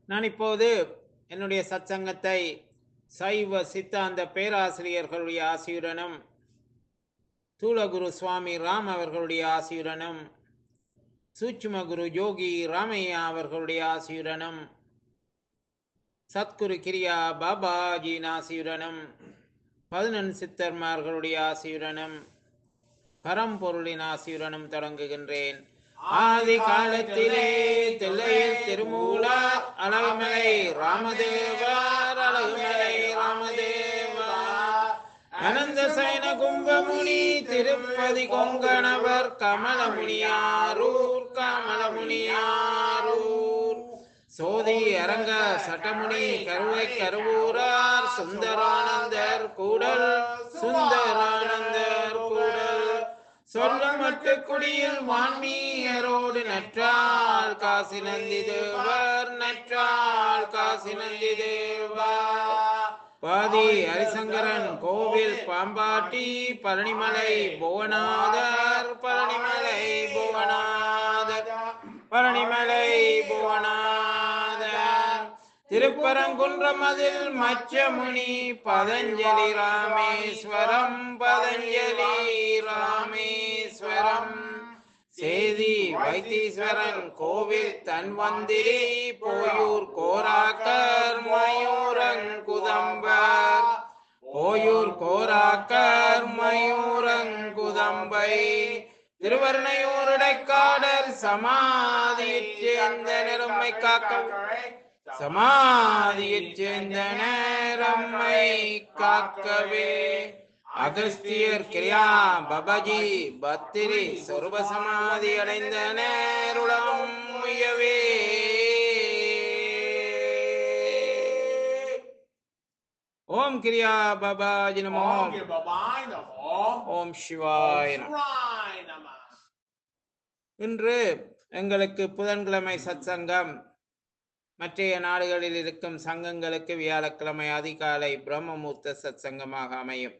நான் இப்போது என்னுடைய சத்சங்கத்தை சைவ சித்தாந்த பேராசிரியர்களுடைய ஆசியுடனும் தூளகுரு சுவாமி ராம் அவர்களுடைய ஆசியுடனும் சூட்சும குரு யோகி ராமையா அவர்களுடைய ஆசியுடனும் சத்குரு கிரியா பாபாஜியின் ஆசியுடனும் பதினெண் சித்தர்மார்களுடைய ஆசியுடனும் பரம்பொருளின் ஆசியுடனும் தொடங்குகின்றேன் ஆதி காலத்திலே தில்லையில் திருமூலா அழகுமலை ராமதேவர் அழகுமலை ராமதேவா அனந்த சயன கும்பமுனி திருப்பதி கொங்கணவர் கமலமுனியாரூர் கமலமுனியாரூர் சோதி அரங்க சட்டமுனி கருவை கருவூரார் சுந்தரானந்தர் கூடல் சுந்தரானந்தர் கூடல் சொல்லமட்டு குடியில் வான்மீயரோடு நற்றால் காசி நந்தி தேவர் நற்றால் காசி நந்தி தேவா பாதி ஹரிசங்கரன் கோவில் பாம்பாட்டி பழனிமலை புவனாதர் பழனிமலை புவனாதர் பழனிமலை புவனாதர் திருப்பரங்குன்றம் அதில் மச்சமுனி பதஞ்சலி ராமேஸ்வரம் பதஞ்சலி ராமேஸ்வரம் சேதி வைத்தீஸ்வரன் கோவில் தன்வந்திரி போயூர் கோராக்கர் மயூரன் குதம்பர் போயூர் கோராக்கர் மயூரன் குதம்பை திருவர்ணையூர் இடைக்காடர் சமாதியைச் சேர்ந்த நிறமை காக்க சமாதியைச் சேர்ந்த நேரம்மை காக்கவே அகஸ்தியர் கிரியா பபஜி பத்திரி சொருப சமாதி அடைந்த நேருளம் முயவே ஓம் கிரியா பபாஜி நமோ Om Gir Babai Namo. ஓம் சிவாய நமோ. Shivai Namah. இன்று எங்களுக்கு புதன்கிழமை சத்சங்கம் மற்றைய நாடுகளில் இருக்கும் சங்கங்களுக்கு வியாழக்கிழமை அதிகாலை பிரம்மமூர்த்த சத்சங்கமாக அமையும்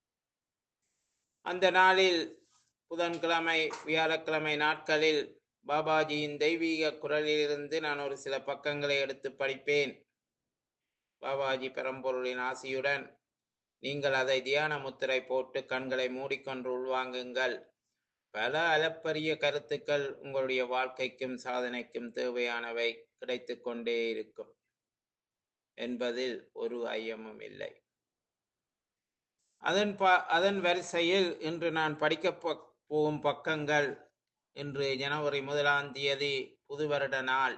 அந்த நாளில் புதன்கிழமை வியாழக்கிழமை நாட்களில் பாபாஜியின் தெய்வீக குரலிலிருந்து நான் ஒரு சில பக்கங்களை எடுத்து படிப்பேன் பாபாஜி பெரம்பொருளின் ஆசியுடன் நீங்கள் அதை தியான முத்திரை போட்டு கண்களை மூடிக்கொண்டு உள்வாங்குங்கள் பல அளப்பரிய கருத்துக்கள் உங்களுடைய வாழ்க்கைக்கும் சாதனைக்கும் தேவையானவை கிடைத்து கொண்டே இருக்கும் என்பதில் ஒரு ஐயமும் இல்லை அதன் ப அதன் வரிசையில் இன்று நான் படிக்கப் போ- போகும் பக்கங்கள் இன்று ஜனவரி முதலாம் தேதி புது வருட நாள்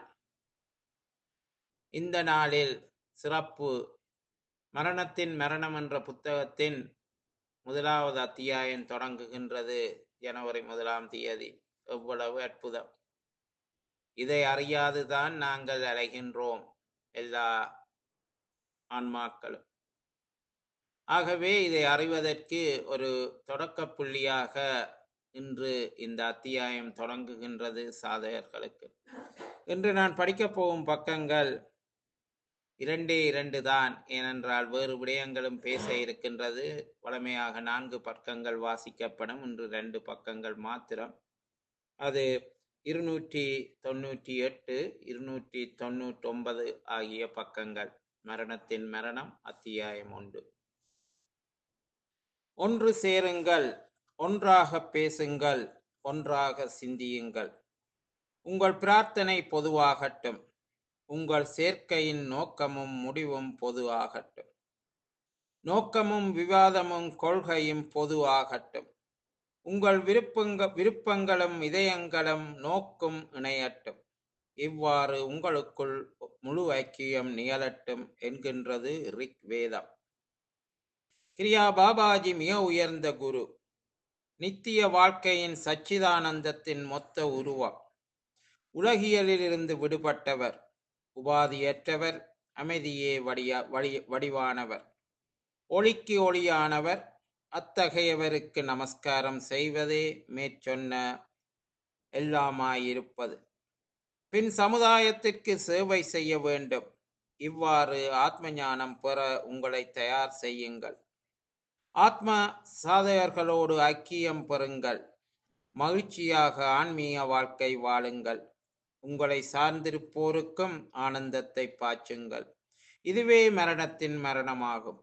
இந்த நாளில் சிறப்பு மரணத்தின் மரணம் என்ற புத்தகத்தின் முதலாவது அத்தியாயம் தொடங்குகின்றது ஜனவரி முதலாம் தேதி எவ்வளவு அற்புதம் இதை அறியாதுதான் நாங்கள் அலைகின்றோம் எல்லா ஆன்மாக்களும் ஆகவே இதை அறிவதற்கு ஒரு தொடக்க புள்ளியாக இன்று இந்த அத்தியாயம் தொடங்குகின்றது சாதகர்களுக்கு இன்று நான் படிக்கப் போகும் பக்கங்கள் இரண்டே இரண்டு தான் ஏனென்றால் வேறு விடயங்களும் பேச இருக்கின்றது வழமையாக நான்கு பக்கங்கள் வாசிக்கப்படும் இன்று ரெண்டு பக்கங்கள் மாத்திரம் அது இருநூற்றி தொண்ணூற்றி எட்டு இருநூற்றி தொண்ணூற்றி ஒன்பது ஆகிய பக்கங்கள் மரணத்தின் மரணம் அத்தியாயம் ஒன்று ஒன்று சேருங்கள் ஒன்றாக பேசுங்கள் ஒன்றாக சிந்தியுங்கள் உங்கள் பிரார்த்தனை பொதுவாகட்டும் உங்கள் சேர்க்கையின் நோக்கமும் முடிவும் பொது ஆகட்டும் நோக்கமும் விவாதமும் கொள்கையும் பொது ஆகட்டும் உங்கள் விருப்பங்க விருப்பங்களும் இதயங்களும் நோக்கும் இணையட்டும் இவ்வாறு உங்களுக்குள் முழு ஐக்கியம் நிகழட்டும் என்கின்றது ரிக் வேதம் கிரியா பாபாஜி மிக உயர்ந்த குரு நித்திய வாழ்க்கையின் சச்சிதானந்தத்தின் மொத்த உருவம் உலகியலிலிருந்து விடுபட்டவர் உபாதியற்றவர் அமைதியே வடியா வடி வடிவானவர் ஒளிக்கு ஒளியானவர் அத்தகையவருக்கு நமஸ்காரம் செய்வதே மேற்சொன்ன எல்லாமாயிருப்பது பின் சமுதாயத்திற்கு சேவை செய்ய வேண்டும் இவ்வாறு ஆத்ம ஞானம் பெற உங்களை தயார் செய்யுங்கள் ஆத்ம சாதகர்களோடு ஐக்கியம் பெறுங்கள் மகிழ்ச்சியாக ஆன்மீக வாழ்க்கை வாழுங்கள் உங்களை சார்ந்திருப்போருக்கும் ஆனந்தத்தை பாய்ச்சுங்கள் இதுவே மரணத்தின் மரணமாகும்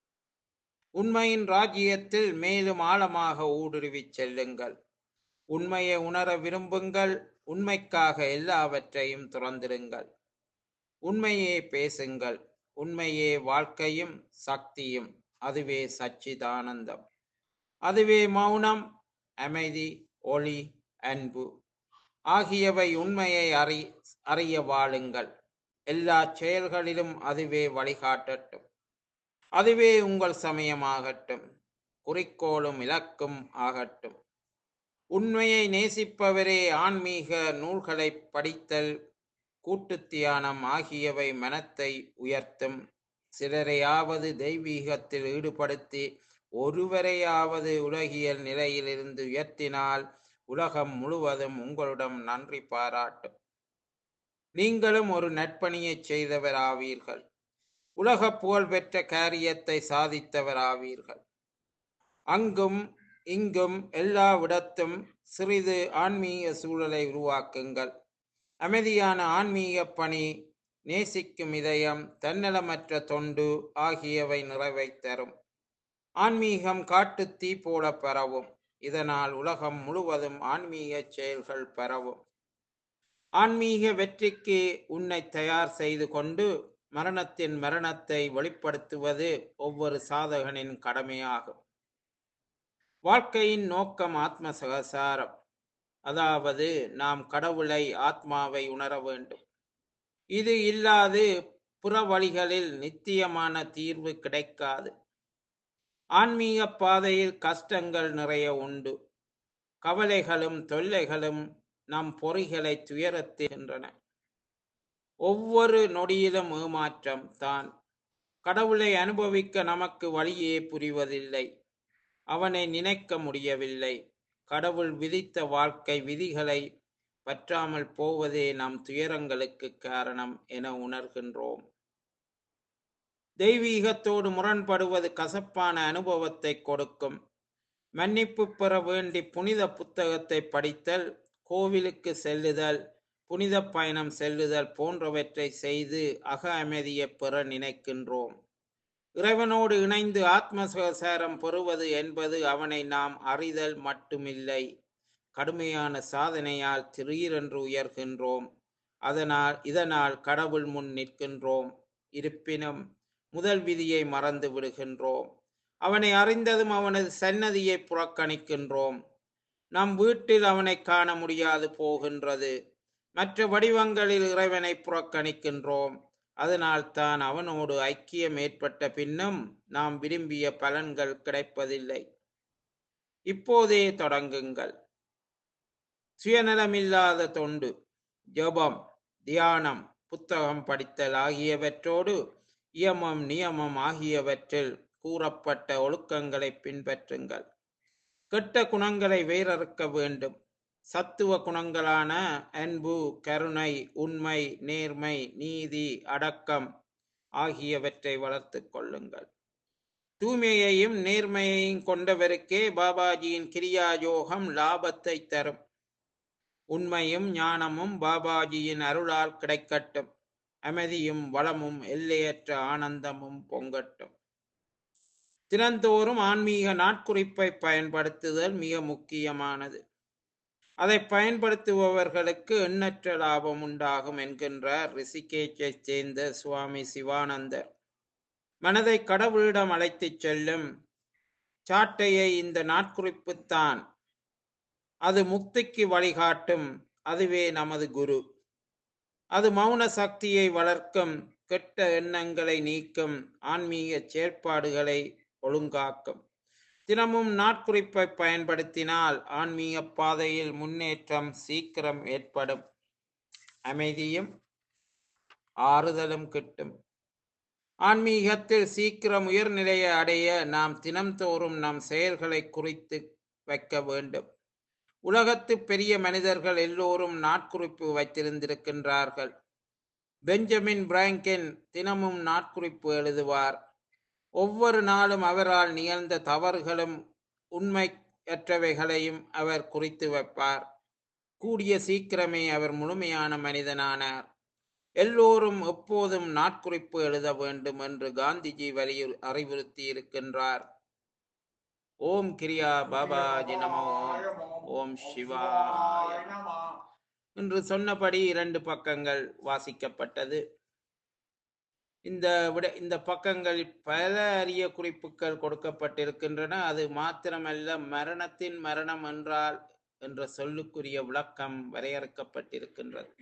உண்மையின் ராஜ்யத்தில் மேலும் ஆழமாக ஊடுருவிச் செல்லுங்கள் உண்மையை உணர விரும்புங்கள் உண்மைக்காக எல்லாவற்றையும் துறந்திருங்கள் உண்மையே பேசுங்கள் உண்மையே வாழ்க்கையும் சக்தியும் அதுவே சச்சிதானந்தம் அதுவே மௌனம் அமைதி ஒளி அன்பு ஆகியவை உண்மையை அறி அறிய வாழுங்கள் எல்லா செயல்களிலும் அதுவே வழிகாட்டட்டும் அதுவே உங்கள் சமயமாகட்டும் குறிக்கோளும் இலக்கும் ஆகட்டும் உண்மையை நேசிப்பவரே ஆன்மீக நூல்களை படித்தல் கூட்டு தியானம் ஆகியவை மனத்தை உயர்த்தும் சிலரையாவது தெய்வீகத்தில் ஈடுபடுத்தி ஒருவரையாவது உலகியல் நிலையிலிருந்து உயர்த்தினால் உலகம் முழுவதும் உங்களிடம் நன்றி பாராட்டும் நீங்களும் ஒரு நற்பணியை செய்தவராவீர்கள் உலக புகழ்பெற்ற காரியத்தை சாதித்தவராவீர்கள் அங்கும் இங்கும் எல்லாவிடத்தும் சிறிது ஆன்மீக சூழலை உருவாக்குங்கள் அமைதியான ஆன்மீக பணி நேசிக்கும் இதயம் தன்னலமற்ற தொண்டு ஆகியவை நிறைவை தரும் ஆன்மீகம் காட்டு தீ போல பரவும் இதனால் உலகம் முழுவதும் ஆன்மீக செயல்கள் பரவும் ஆன்மீக வெற்றிக்கு உன்னை தயார் செய்து கொண்டு மரணத்தின் மரணத்தை வெளிப்படுத்துவது ஒவ்வொரு சாதகனின் கடமையாகும் வாழ்க்கையின் நோக்கம் ஆத்ம சகசாரம் அதாவது நாம் கடவுளை ஆத்மாவை உணர வேண்டும் இது இல்லாது புற வழிகளில் நித்தியமான தீர்வு கிடைக்காது ஆன்மீக பாதையில் கஷ்டங்கள் நிறைய உண்டு கவலைகளும் தொல்லைகளும் நம் பொறிகளை துயரத்துகின்றன ஒவ்வொரு நொடியிலும் ஏமாற்றம் தான் கடவுளை அனுபவிக்க நமக்கு வழியே புரிவதில்லை அவனை நினைக்க முடியவில்லை கடவுள் விதித்த வாழ்க்கை விதிகளை பற்றாமல் போவதே நம் துயரங்களுக்கு காரணம் என உணர்கின்றோம் தெய்வீகத்தோடு முரண்படுவது கசப்பான அனுபவத்தை கொடுக்கும் மன்னிப்பு பெற வேண்டி புனித புத்தகத்தை படித்தல் கோவிலுக்கு செல்லுதல் புனித பயணம் செல்லுதல் போன்றவற்றை செய்து அக அமைதியை பெற நினைக்கின்றோம் இறைவனோடு இணைந்து ஆத்ம சுகசாரம் பெறுவது என்பது அவனை நாம் அறிதல் மட்டுமில்லை கடுமையான சாதனையால் திடீரென்று உயர்கின்றோம் அதனால் இதனால் கடவுள் முன் நிற்கின்றோம் இருப்பினும் முதல் விதியை மறந்து விடுகின்றோம் அவனை அறிந்ததும் அவனது சன்னதியை புறக்கணிக்கின்றோம் நம் வீட்டில் அவனை காண முடியாது போகின்றது மற்ற வடிவங்களில் இறைவனை புறக்கணிக்கின்றோம் அதனால் தான் அவனோடு ஐக்கியம் ஏற்பட்ட பின்னும் நாம் விரும்பிய பலன்கள் கிடைப்பதில்லை இப்போதே தொடங்குங்கள் சுயநலமில்லாத தொண்டு ஜபம் தியானம் புத்தகம் படித்தல் ஆகியவற்றோடு இயமம் நியமம் ஆகியவற்றில் கூறப்பட்ட ஒழுக்கங்களை பின்பற்றுங்கள் கெட்ட குணங்களை வேறறுக்க வேண்டும் சத்துவ குணங்களான அன்பு கருணை உண்மை நேர்மை நீதி அடக்கம் ஆகியவற்றை வளர்த்துக் கொள்ளுங்கள் தூய்மையையும் நேர்மையையும் கொண்டவருக்கே பாபாஜியின் கிரியா யோகம் லாபத்தை தரும் உண்மையும் ஞானமும் பாபாஜியின் அருளால் கிடைக்கட்டும் அமைதியும் வளமும் எல்லையற்ற ஆனந்தமும் பொங்கட்டும் தினந்தோறும் ஆன்மீக நாட்குறிப்பை பயன்படுத்துதல் மிக முக்கியமானது அதை பயன்படுத்துபவர்களுக்கு எண்ணற்ற லாபம் உண்டாகும் என்கின்றார் ரிஷிகேஷை சேர்ந்த சுவாமி சிவானந்தர் மனதை கடவுளிடம் அழைத்துச் செல்லும் சாட்டையை இந்த நாட்குறிப்பு தான் அது முக்திக்கு வழிகாட்டும் அதுவே நமது குரு அது மௌன சக்தியை வளர்க்கும் கெட்ட எண்ணங்களை நீக்கும் ஆன்மீக செயற்பாடுகளை ஒழுங்காக்கும் தினமும் நாட்குறிப்பை பயன்படுத்தினால் ஆன்மீக பாதையில் முன்னேற்றம் சீக்கிரம் ஏற்படும் அமைதியும் ஆறுதலும் கிட்டும் ஆன்மீகத்தில் சீக்கிரம் உயர்நிலையை அடைய நாம் தினம்தோறும் நம் செயல்களை குறித்து வைக்க வேண்டும் உலகத்து பெரிய மனிதர்கள் எல்லோரும் நாட்குறிப்பு வைத்திருந்திருக்கின்றார்கள் பெஞ்சமின் பிராங்கின் தினமும் நாட்குறிப்பு எழுதுவார் ஒவ்வொரு நாளும் அவரால் நிகழ்ந்த தவறுகளும் உண்மையற்றவைகளையும் அவர் குறித்து வைப்பார் கூடிய சீக்கிரமே அவர் முழுமையான மனிதனானார் எல்லோரும் எப்போதும் நாட்குறிப்பு எழுத வேண்டும் என்று காந்திஜி வலியுறு அறிவுறுத்தி இருக்கின்றார் ஓம் கிரியா பாபாஜி நமோ ஓம் சிவாய நம என்று சொன்னபடி இரண்டு பக்கங்கள் வாசிக்கப்பட்டது இந்த விட இந்த பக்கங்களில் பல அரிய குறிப்புகள் கொடுக்கப்பட்டிருக்கின்றன அது மாத்திரமல்ல மரணத்தின் மரணம் என்றால் என்ற சொல்லுக்குரிய விளக்கம் வரையறுக்கப்பட்டிருக்கின்றது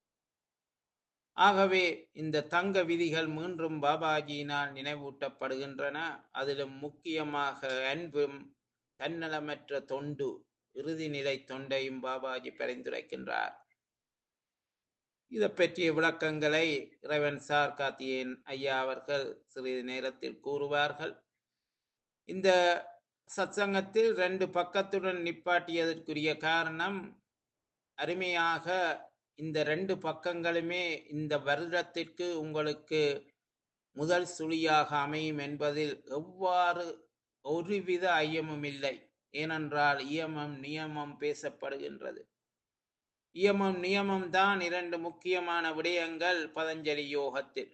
ஆகவே இந்த தங்க விதிகள் மீண்டும் பாபாஜியினால் நினைவூட்டப்படுகின்றன அதிலும் முக்கியமாக அன்பும் தன்னலமற்ற தொண்டு இறுதி நிலை தொண்டையும் பாபாஜி பரிந்துரைக்கின்றார் இதை பற்றிய விளக்கங்களை இறைவன் சார் காத்தியன் ஐயா அவர்கள் சிறிது நேரத்தில் கூறுவார்கள் இந்த சத்சங்கத்தில் ரெண்டு பக்கத்துடன் நிப்பாட்டியதற்குரிய காரணம் அருமையாக இந்த ரெண்டு பக்கங்களுமே இந்த வருடத்திற்கு உங்களுக்கு முதல் சுழியாக அமையும் என்பதில் எவ்வாறு ஒருவித ஐயமும் இல்லை ஏனென்றால் இயமம் நியமம் பேசப்படுகின்றது இயமம் நியமம் தான் இரண்டு முக்கியமான விடயங்கள் பதஞ்சலி யோகத்தில்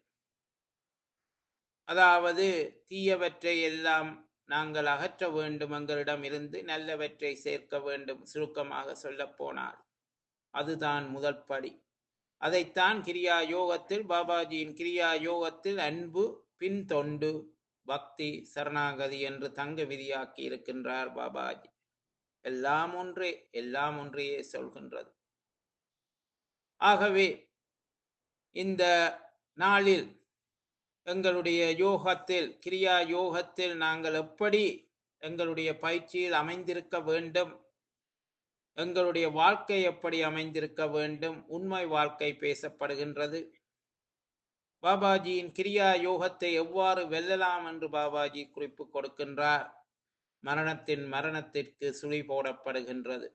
அதாவது தீயவற்றை எல்லாம் நாங்கள் அகற்ற வேண்டும் எங்களிடம் இருந்து நல்லவற்றை சேர்க்க வேண்டும் சுருக்கமாக சொல்ல போனால் அதுதான் முதல் படி அதைத்தான் கிரியா யோகத்தில் பாபாஜியின் கிரியா யோகத்தில் அன்பு பின் தொண்டு பக்தி சரணாகதி என்று தங்க விதியாக்கி இருக்கின்றார் பாபாஜி எல்லாம் ஒன்றே எல்லாம் ஒன்றையே சொல்கின்றது ஆகவே இந்த நாளில் எங்களுடைய யோகத்தில் கிரியா யோகத்தில் நாங்கள் எப்படி எங்களுடைய பயிற்சியில் அமைந்திருக்க வேண்டும் எங்களுடைய வாழ்க்கை எப்படி அமைந்திருக்க வேண்டும் உண்மை வாழ்க்கை பேசப்படுகின்றது பாபாஜியின் கிரியா யோகத்தை எவ்வாறு வெல்லலாம் என்று பாபாஜி குறிப்பு கொடுக்கின்றார் மரணத்தின் மரணத்திற்கு சுழி போடப்படுகின்றது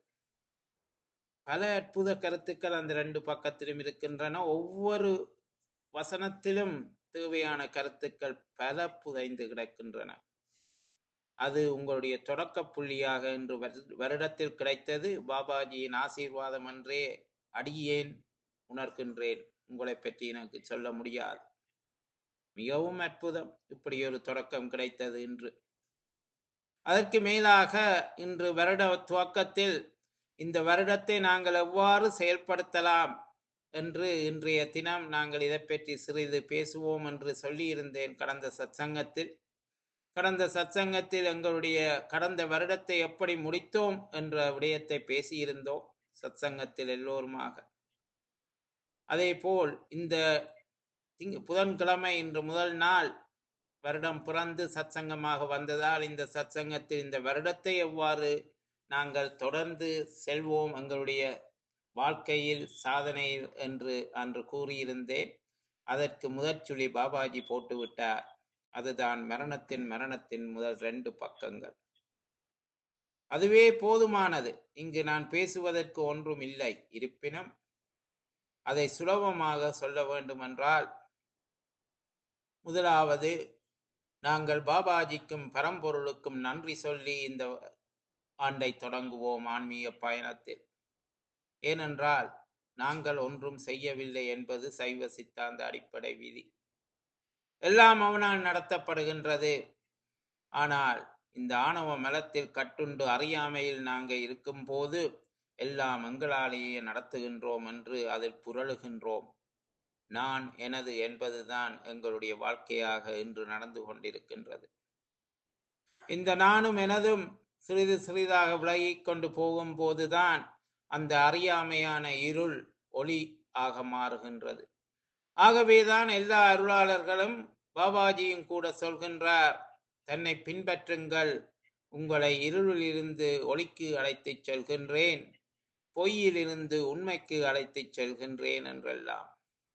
பல அற்புத கருத்துக்கள் அந்த ரெண்டு பக்கத்திலும் இருக்கின்றன ஒவ்வொரு வசனத்திலும் தேவையான கருத்துக்கள் பல புதைந்து கிடக்கின்றன அது உங்களுடைய தொடக்க புள்ளியாக இன்று வருட- வருடத்தில் கிடைத்தது பாபாஜியின் ஆசீர்வாதம் என்றே அடியேன் உணர்கின்றேன் உங்களை பற்றி எனக்கு சொல்ல முடியாது மிகவும் அற்புதம் இப்படி ஒரு தொடக்கம் கிடைத்தது இன்று அதற்கு மேலாக இன்று வருட துவக்கத்தில் இந்த வருடத்தை நாங்கள் எவ்வாறு செயல்படுத்தலாம் என்று இன்றைய தினம் நாங்கள் இதை பற்றி சிறிது பேசுவோம் என்று சொல்லியிருந்தேன் கடந்த சத்சங்கத்தில் கடந்த சத்சங்கத்தில் எங்களுடைய கடந்த வருடத்தை எப்படி முடித்தோம் என்ற விடயத்தை பேசியிருந்தோம் சத்சங்கத்தில் எல்லோருமாக அதே போல் இந்த திங்க புதன்கிழமை இன்று முதல் நாள் வருடம் பிறந்து சத்சங்கமாக வந்ததால் இந்த சத்சங்கத்தில் இந்த வருடத்தை எவ்வாறு நாங்கள் தொடர்ந்து செல்வோம் எங்களுடைய வாழ்க்கையில் சாதனையில் என்று அன்று கூறியிருந்தேன் அதற்கு முதற்சுழி பாபாஜி போட்டுவிட்டார் அதுதான் மரணத்தின் மரணத்தின் முதல் ரெண்டு பக்கங்கள் அதுவே போதுமானது இங்கு நான் பேசுவதற்கு ஒன்றும் இல்லை இருப்பினும் அதை சுலபமாக சொல்ல வேண்டுமென்றால் முதலாவது நாங்கள் பாபாஜிக்கும் பரம்பொருளுக்கும் நன்றி சொல்லி இந்த ஆண்டை தொடங்குவோம் ஆன்மீக பயணத்தில் ஏனென்றால் நாங்கள் ஒன்றும் செய்யவில்லை என்பது சைவ சித்தாந்த அடிப்படை விதி எல்லாம் அவனால் நடத்தப்படுகின்றது ஆனால் இந்த ஆணவ மலத்தில் கட்டுண்டு அறியாமையில் நாங்கள் இருக்கும்போது எல்லாம் எங்களாலேயே நடத்துகின்றோம் என்று அதில் புரளுகின்றோம் நான் எனது என்பதுதான் எங்களுடைய வாழ்க்கையாக இன்று நடந்து கொண்டிருக்கின்றது இந்த நானும் எனதும் சிறிது சிறிதாக விலகிக் கொண்டு போகும் போதுதான் அந்த அறியாமையான இருள் ஒளி ஆக மாறுகின்றது ஆகவேதான் எல்லா அருளாளர்களும் பாபாஜியும் கூட சொல்கின்றார் தன்னை பின்பற்றுங்கள் உங்களை இருளிலிருந்து ஒளிக்கு அழைத்துச் செல்கின்றேன் பொய்யிலிருந்து உண்மைக்கு அழைத்துச் செல்கின்றேன் என்றெல்லாம்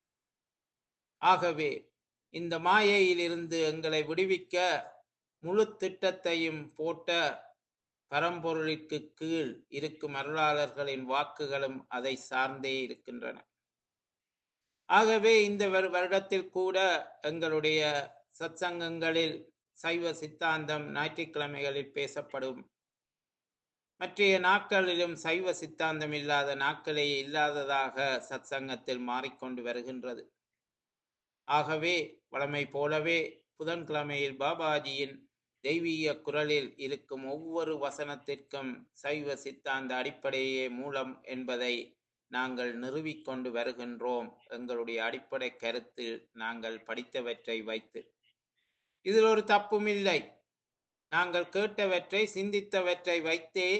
ஆகவே இந்த மாயையிலிருந்து எங்களை விடுவிக்க முழு திட்டத்தையும் போட்ட பரம்பொருளிற்கு கீழ் இருக்கும் அருளாளர்களின் வாக்குகளும் அதை சார்ந்தே இருக்கின்றன ஆகவே இந்த வரு- வருடத்தில் கூட எங்களுடைய சத்சங்கங்களில் சைவ சித்தாந்தம் ஞாயிற்றுக்கிழமைகளில் பேசப்படும் மற்றைய நாட்களிலும் சைவ சித்தாந்தம் இல்லாத நாட்களே இல்லாததாக சத்சங்கத்தில் மாறிக்கொண்டு வருகின்றது ஆகவே வழமை போலவே புதன்கிழமையில் பாபாஜியின் தெய்வீக குரலில் இருக்கும் ஒவ்வொரு வசனத்திற்கும் சைவ சித்தாந்த அடிப்படையே மூலம் என்பதை நாங்கள் நிறுவிக்கொண்டு வருகின்றோம் எங்களுடைய அடிப்படை கருத்தில் நாங்கள் படித்தவற்றை வைத்து இதில் ஒரு தப்பும் இல்லை நாங்கள் கேட்டவற்றை சிந்தித்தவற்றை வைத்தே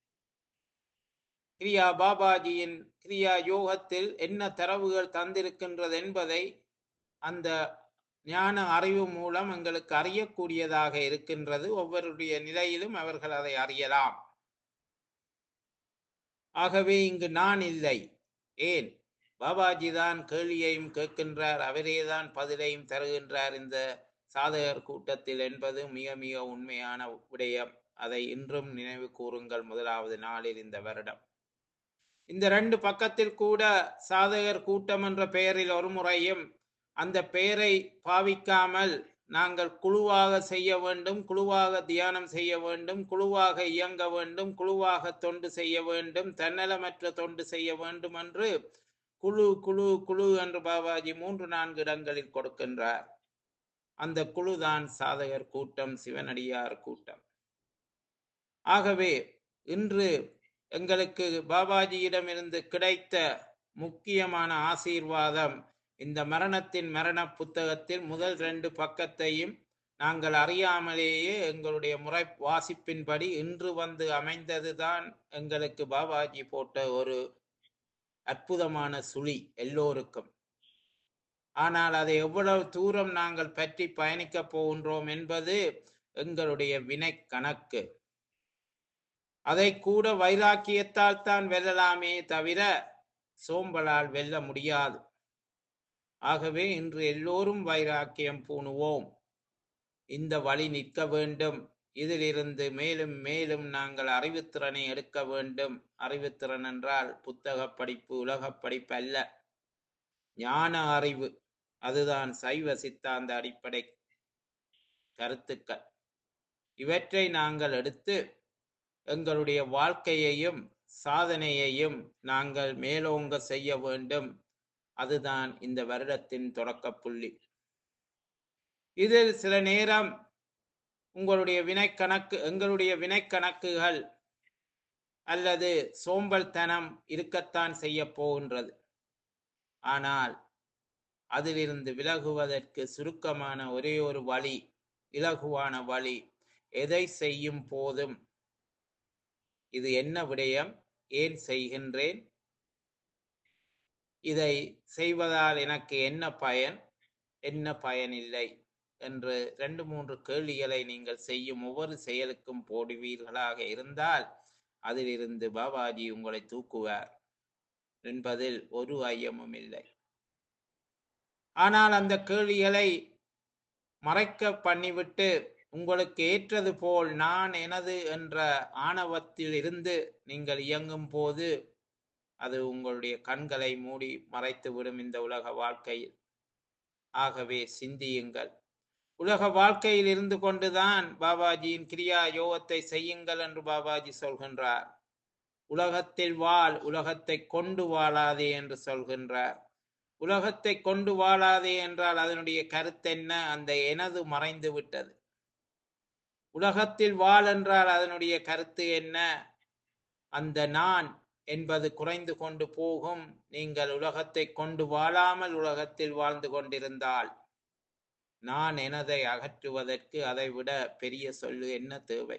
கிரியா பாபாஜியின் கிரியா யோகத்தில் என்ன தரவுகள் தந்திருக்கின்றது என்பதை அந்த ஞான அறிவு மூலம் எங்களுக்கு அறியக்கூடியதாக இருக்கின்றது ஒவ்வொருடைய நிலையிலும் அவர்கள் அதை அறியலாம் ஆகவே இங்கு நான் இல்லை ஏன் பாபாஜி தான் கேள்வியையும் கேட்கின்றார் அவரேதான் பதிலையும் தருகின்றார் இந்த சாதகர் கூட்டத்தில் என்பது மிக மிக உண்மையான விடயம் அதை இன்றும் நினைவு கூறுங்கள் முதலாவது நாளில் இந்த வருடம் இந்த ரெண்டு பக்கத்தில் கூட சாதகர் கூட்டம் என்ற பெயரில் ஒரு முறையும் அந்த பெயரை பாவிக்காமல் நாங்கள் குழுவாக செய்ய வேண்டும் குழுவாக தியானம் செய்ய வேண்டும் குழுவாக இயங்க வேண்டும் குழுவாக தொண்டு செய்ய வேண்டும் தன்னலமற்ற தொண்டு செய்ய வேண்டும் என்று குழு குழு குழு என்று பாபாஜி மூன்று நான்கு இடங்களில் கொடுக்கின்றார் அந்த குழுதான் சாதகர் கூட்டம் சிவனடியார் கூட்டம் ஆகவே இன்று எங்களுக்கு பாபாஜியிடமிருந்து கிடைத்த முக்கியமான ஆசீர்வாதம் இந்த மரணத்தின் மரண புத்தகத்தில் முதல் ரெண்டு பக்கத்தையும் நாங்கள் அறியாமலேயே எங்களுடைய முறை வாசிப்பின்படி இன்று வந்து அமைந்ததுதான் எங்களுக்கு பாபாஜி போட்ட ஒரு அற்புதமான சுழி எல்லோருக்கும் ஆனால் அதை எவ்வளவு தூரம் நாங்கள் பற்றி பயணிக்கப் போகின்றோம் என்பது எங்களுடைய வினை கணக்கு அதை கூட வைராக்கியத்தால் தான் வெல்லலாமே தவிர சோம்பலால் வெல்ல முடியாது ஆகவே இன்று எல்லோரும் வைராக்கியம் பூணுவோம் இந்த வழி நிற்க வேண்டும் இதிலிருந்து மேலும் மேலும் நாங்கள் அறிவுத்திறனை எடுக்க வேண்டும் அறிவுத்திறன் என்றால் புத்தக படிப்பு உலக படிப்பு அல்ல ஞான அறிவு அதுதான் சைவ சித்தாந்த அடிப்படை கருத்துக்கள் இவற்றை நாங்கள் எடுத்து எங்களுடைய வாழ்க்கையையும் சாதனையையும் நாங்கள் மேலோங்க செய்ய வேண்டும் அதுதான் இந்த வருடத்தின் தொடக்க புள்ளி இதில் சில நேரம் உங்களுடைய வினைக்கணக்கு எங்களுடைய வினைக்கணக்குகள் அல்லது சோம்பல்தனம் இருக்கத்தான் செய்ய போகின்றது ஆனால் அதிலிருந்து விலகுவதற்கு சுருக்கமான ஒரே ஒரு வழி இலகுவான வழி எதை செய்யும் போதும் இது என்ன விடயம் ஏன் செய்கின்றேன் இதை செய்வதால் எனக்கு என்ன பயன் என்ன பயன் இல்லை என்று ரெண்டு மூன்று கேள்விகளை நீங்கள் செய்யும் ஒவ்வொரு செயலுக்கும் போடுவீர்களாக இருந்தால் அதிலிருந்து பாபாஜி உங்களை தூக்குவார் என்பதில் ஒரு ஐயமும் இல்லை ஆனால் அந்த கேள்விகளை மறைக்க பண்ணிவிட்டு உங்களுக்கு ஏற்றது போல் நான் எனது என்ற ஆணவத்தில் இருந்து நீங்கள் இயங்கும் போது அது உங்களுடைய கண்களை மூடி மறைத்துவிடும் இந்த உலக வாழ்க்கையில் ஆகவே சிந்தியுங்கள் உலக வாழ்க்கையில் இருந்து கொண்டுதான் பாபாஜியின் கிரியா யோகத்தை செய்யுங்கள் என்று பாபாஜி சொல்கின்றார் உலகத்தில் வாழ் உலகத்தை கொண்டு வாழாதே என்று சொல்கின்றார் உலகத்தை கொண்டு வாழாதே என்றால் அதனுடைய கருத்தென்ன அந்த எனது மறைந்து விட்டது உலகத்தில் வாழ் என்றால் அதனுடைய கருத்து என்ன அந்த நான் என்பது குறைந்து கொண்டு போகும் நீங்கள் உலகத்தை கொண்டு வாழாமல் உலகத்தில் வாழ்ந்து கொண்டிருந்தால் நான் எனதை அகற்றுவதற்கு அதைவிட பெரிய சொல்லு என்ன தேவை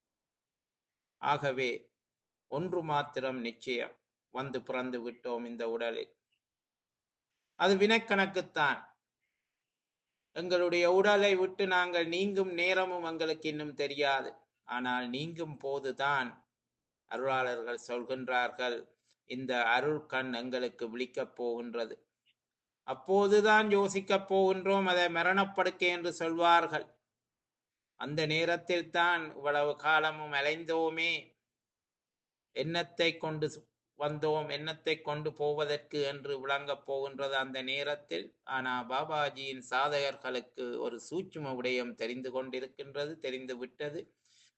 ஆகவே ஒன்று மாத்திரம் நிச்சயம் வந்து பிறந்து விட்டோம் இந்த உடலில் அது வினைக்கணக்குத்தான் எங்களுடைய உடலை விட்டு நாங்கள் நீங்கும் நேரமும் எங்களுக்கு இன்னும் தெரியாது ஆனால் நீங்கும் போதுதான் அருளாளர்கள் சொல்கின்றார்கள் இந்த அருள் கண் எங்களுக்கு விழிக்கப் போகின்றது அப்போதுதான் யோசிக்கப் போகின்றோம் அதை மரணப்படுக்கை என்று சொல்வார்கள் அந்த நேரத்தில் தான் இவ்வளவு காலமும் அலைந்தோமே எண்ணத்தை கொண்டு வந்தோம் எண்ணத்தை கொண்டு போவதற்கு என்று விளங்கப் போகின்றது அந்த நேரத்தில் ஆனா பாபாஜியின் சாதகர்களுக்கு ஒரு சூட்சும விடயம் தெரிந்து கொண்டிருக்கின்றது தெரிந்து விட்டது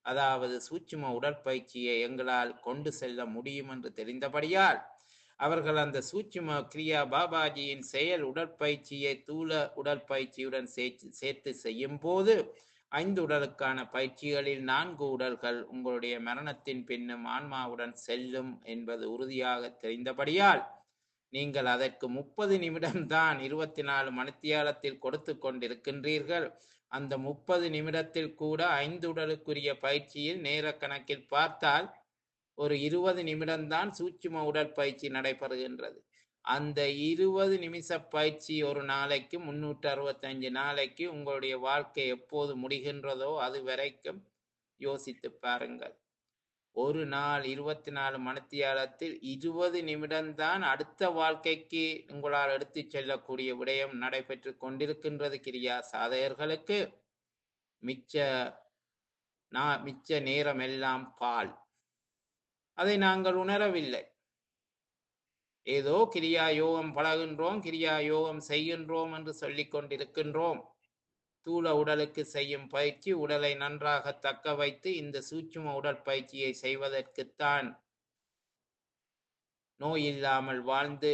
அதாவது சூட்சும உடற்பயிற்சியை எங்களால் கொண்டு செல்ல முடியும் என்று தெரிந்தபடியால் அவர்கள் அந்த சூட்சும கிரியா பாபாஜியின் செயல் உடற்பயிற்சியை தூள உடற்பயிற்சியுடன் சேர்த்து சேர்த்து செய்யும் போது ஐந்து உடலுக்கான பயிற்சிகளில் நான்கு உடல்கள் உங்களுடைய மரணத்தின் பின்னும் ஆன்மாவுடன் செல்லும் என்பது உறுதியாக தெரிந்தபடியால் நீங்கள் அதற்கு முப்பது நிமிடம்தான் இருபத்தி நாலு மணித்தியாலத்தில் கொடுத்து கொண்டிருக்கின்றீர்கள் அந்த முப்பது நிமிடத்தில் கூட ஐந்து உடலுக்குரிய பயிற்சியில் நேர கணக்கில் பார்த்தால் ஒரு இருபது நிமிடம்தான் சூட்சும உடற்பயிற்சி நடைபெறுகின்றது அந்த இருபது நிமிஷ பயிற்சி ஒரு நாளைக்கு முன்னூற்று அறுபத்தஞ்சு நாளைக்கு உங்களுடைய வாழ்க்கை எப்போது முடிகின்றதோ அது வரைக்கும் யோசித்து பாருங்கள் ஒரு நாள் இருபத்தி நாலு மணித்தியாலத்தில் இருபது நிமிடம்தான் அடுத்த வாழ்க்கைக்கு உங்களால் எடுத்து செல்லக்கூடிய விடயம் நடைபெற்று கொண்டிருக்கின்றது கிரியா சாதகர்களுக்கு மிச்ச நா- மிச்ச நேரம் எல்லாம் பால் அதை நாங்கள் உணரவில்லை ஏதோ கிரியா யோகம் பழகின்றோம் கிரியா யோகம் செய்கின்றோம் என்று சொல்லிக் கொண்டிருக்கின்றோம் தூள உடலுக்கு செய்யும் பயிற்சி உடலை நன்றாக தக்க வைத்து இந்த சூட்சும உடற்பயிற்சியை செய்வதற்குத்தான் நோய் இல்லாமல் வாழ்ந்து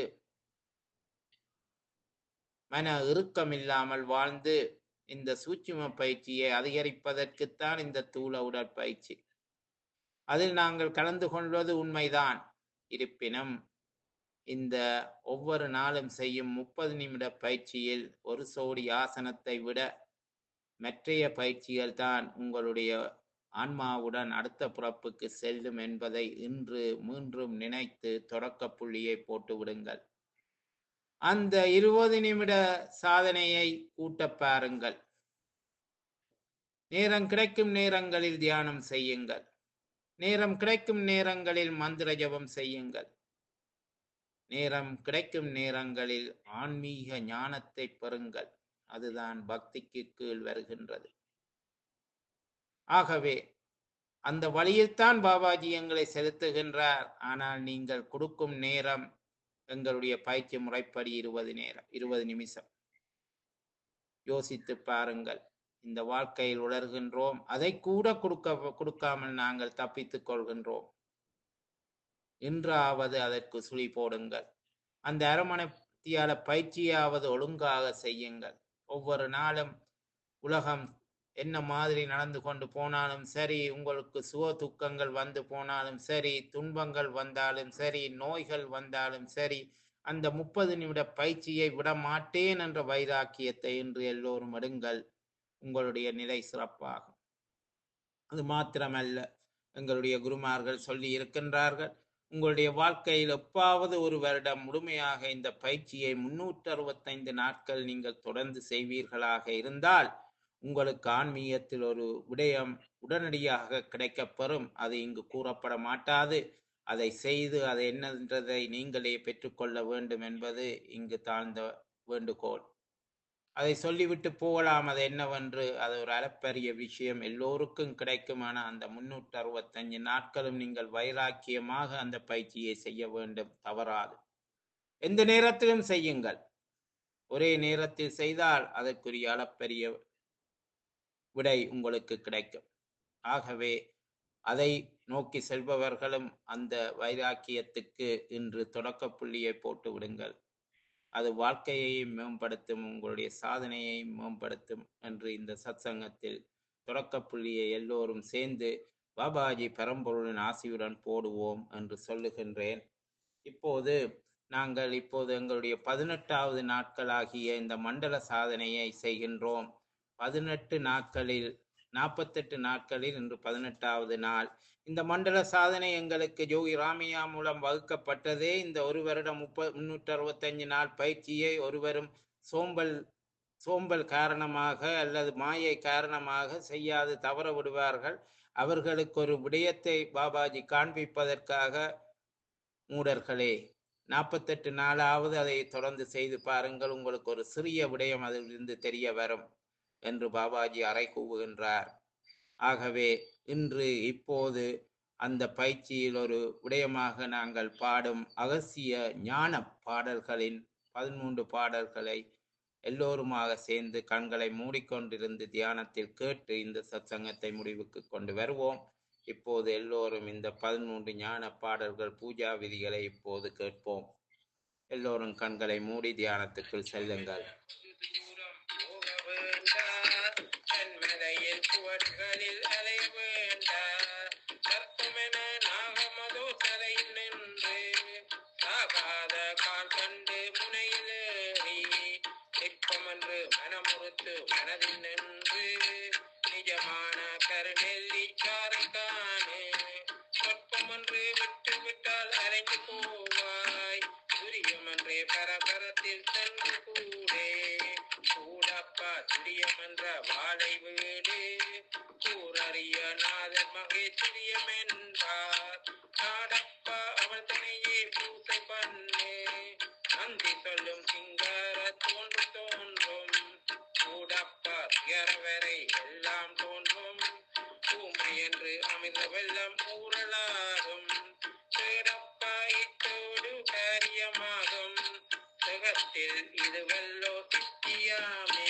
மன இறுக்கம் இல்லாமல் வாழ்ந்து இந்த சூட்சும பயிற்சியை அதிகரிப்பதற்குத்தான் இந்த தூள உடற்பயிற்சி அதில் நாங்கள் கலந்து கொள்வது உண்மைதான் இருப்பினும் இந்த ஒவ்வொரு நாளும் செய்யும் முப்பது நிமிட பயிற்சியில் ஒரு சோடி ஆசனத்தை விட மற்றைய பயிற்சிகள் தான் உங்களுடைய ஆன்மாவுடன் அடுத்த பிறப்புக்கு செல்லும் என்பதை இன்று மீண்டும் நினைத்து தொடக்க புள்ளியை போட்டு விடுங்கள் அந்த இருபது நிமிட சாதனையை கூட்ட பாருங்கள் நேரம் கிடைக்கும் நேரங்களில் தியானம் செய்யுங்கள் நேரம் கிடைக்கும் நேரங்களில் மந்திர ஜபம் செய்யுங்கள் நேரம் கிடைக்கும் நேரங்களில் ஆன்மீக ஞானத்தை பெறுங்கள் அதுதான் பக்திக்கு கீழ் வருகின்றது ஆகவே அந்த வழியில்தான் பாபாஜி எங்களை செலுத்துகின்றார் ஆனால் நீங்கள் கொடுக்கும் நேரம் எங்களுடைய பயிற்சி முறைப்படி இருபது நேரம் இருபது நிமிஷம் யோசித்து பாருங்கள் இந்த வாழ்க்கையில் உணர்கின்றோம் அதை கூட கொடுக்க கொடுக்காமல் நாங்கள் தப்பித்துக் கொள்கின்றோம் இன்றாவது அதற்கு சுழி போடுங்கள் அந்த அரமணத்தியால பயிற்சியாவது ஒழுங்காக செய்யுங்கள் ஒவ்வொரு நாளும் உலகம் என்ன மாதிரி நடந்து கொண்டு போனாலும் சரி உங்களுக்கு சுக துக்கங்கள் வந்து போனாலும் சரி துன்பங்கள் வந்தாலும் சரி நோய்கள் வந்தாலும் சரி அந்த முப்பது நிமிட பயிற்சியை விட மாட்டேன் என்ற வைராக்கியத்தை இன்று எல்லோரும் எடுங்கள் உங்களுடைய நிலை சிறப்பாகும் அது மாத்திரமல்ல எங்களுடைய குருமார்கள் சொல்லி இருக்கின்றார்கள் உங்களுடைய வாழ்க்கையில் எப்பாவது ஒரு வருடம் முழுமையாக இந்த பயிற்சியை முன்னூற்று அறுபத்தைந்து நாட்கள் நீங்கள் தொடர்ந்து செய்வீர்களாக இருந்தால் உங்களுக்கு ஆன்மீகத்தில் ஒரு விடயம் உடனடியாக கிடைக்கப்பெறும் அது இங்கு கூறப்பட மாட்டாது அதை செய்து அது என்னன்றதை நீங்களே பெற்றுக்கொள்ள வேண்டும் என்பது இங்கு தாழ்ந்த வேண்டுகோள் அதை சொல்லிவிட்டு போகலாம் அது என்னவென்று அது ஒரு அளப்பரிய விஷயம் எல்லோருக்கும் கிடைக்குமான அந்த முன்னூற்று அறுபத்தஞ்சு நாட்களும் நீங்கள் வைராக்கியமாக அந்த பயிற்சியை செய்ய வேண்டும் தவறாது எந்த நேரத்திலும் செய்யுங்கள் ஒரே நேரத்தில் செய்தால் அதற்குரிய அளப்பரிய விடை உங்களுக்கு கிடைக்கும் ஆகவே அதை நோக்கி செல்பவர்களும் அந்த வைராக்கியத்துக்கு இன்று தொடக்க புள்ளியை போட்டு விடுங்கள் அது வாழ்க்கையை மேம்படுத்தும் உங்களுடைய சாதனையை மேம்படுத்தும் என்று இந்த சத்சங்கத்தில் தொடக்க புள்ளியை எல்லோரும் சேர்ந்து பாபாஜி பரம்பொருளின் ஆசியுடன் போடுவோம் என்று சொல்லுகின்றேன் இப்போது நாங்கள் இப்போது எங்களுடைய பதினெட்டாவது நாட்களாகிய இந்த மண்டல சாதனையை செய்கின்றோம் பதினெட்டு நாட்களில் நாற்பத்தெட்டு நாட்களில் இன்று பதினெட்டாவது நாள் இந்த மண்டல சாதனை எங்களுக்கு ஜோகி ராமையா மூலம் வகுக்கப்பட்டதே இந்த ஒரு வருடம் முப்ப முன்னூற்றி அறுபத்தஞ்சு நாள் பயிற்சியை ஒருவரும் சோம்பல் சோம்பல் காரணமாக அல்லது மாயை காரணமாக செய்யாது தவற விடுவார்கள் அவர்களுக்கு ஒரு விடயத்தை பாபாஜி காண்பிப்பதற்காக மூடர்களே நாற்பத்தெட்டு நாளாவது அதை தொடர்ந்து செய்து பாருங்கள் உங்களுக்கு ஒரு சிறிய விடயம் அதிலிருந்து தெரிய வரும் என்று பாபாஜி அறை கூவுகின்றார் ஆகவே இன்று இப்போது அந்த பயிற்சியில் ஒரு விடயமாக நாங்கள் பாடும் அகசிய ஞான பாடல்களின் பதிமூன்று பாடல்களை எல்லோருமாக சேர்ந்து கண்களை மூடிக்கொண்டிருந்து தியானத்தில் கேட்டு இந்த சத்சங்கத்தை முடிவுக்கு கொண்டு வருவோம் இப்போது எல்லோரும் இந்த பதிமூன்று ஞான பாடல்கள் பூஜா விதிகளை இப்போது கேட்போம் எல்லோரும் கண்களை மூடி தியானத்துக்குள் செல்லுங்கள் தூரம் போக வேண்டாம் தென்மலையில் புவர்களில் அலை வேண்டாம் கற்பமென நாகமதோ தலையில் நின்று சாகாத கால் கண்டு முனையிலேறி சிற்பமென்று மனமுறுத்து மனதில் நின்று நிஜமான கருநெல்லி சாரை காணே சொற்பமென்று விட்டு விட்டால் அரைந்து போவாய் துரியமன்றே பரபரத்தில் சென்று கூடே கூடப்பா துரியமன்ற வாழை வீடு கூறறிய நாதன் மகேஸ்வரியம் என்பார் நாடப்பா அவள் தனையே பூசை பண்ணே நந்தி சொல்லும் சிங்கார தோன்று தோன்றும் கூடப்பா திகரவரை எல்லாம் தோன்றும் ஊமை என்று அமிர்த வெள்ளம் ஊரலாகும் தேடப்பா இத்தோடு காரியமாகும் சுகத்தில் இது வெல்லோ சித்தியாமே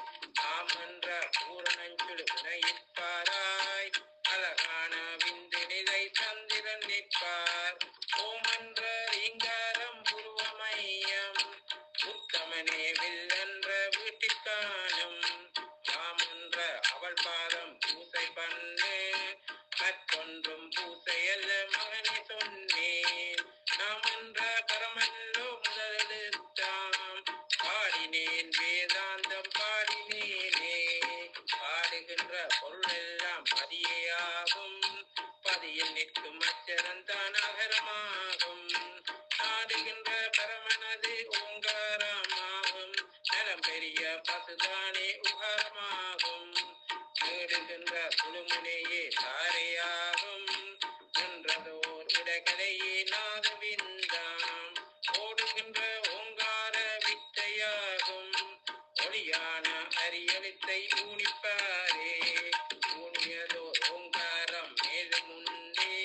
ஆமன்ற பூரணஞ்சுடு வினையிப்பாராய் அழகான விந்து நிலை சந்திரன் நிற்பார் ஓமன்ற லிங்காரம் புருவமையம் உத்தமனே வில்லென்ற வீட்டிற்கானும் ராமன்ற அவள் பாதம் பூசை பண்ணு மற்றொன்றும் பூசையல்ல மகனே சொன்னேன் நாம் என்ற பரமல்லோ முதலெடுத்தாம் பாடினேன் வேதாந்தம் பாடினேனே பாடுகின்ற பொருள் எல்லாம் பதியாகும் பதியில் நிற்கும் அச்சரம் தான் அகரமாகும் நாடுகின்ற பரமனது ஓங்காரமாகும் நலம் பெரிய பசுதானே உகாரமாகும் தேடுகின்ற குழுமுனையே தாரையாகும் நின்றதோர் இடகலையே நாதவிந்தாம் ஓடுகின்ற ஓங்கார வித்தையாகும் ஒளியான அரியலித்தை ஊனிப்பாரே ஊனியதோர் ஓங்காரம் மேலும் உண்டே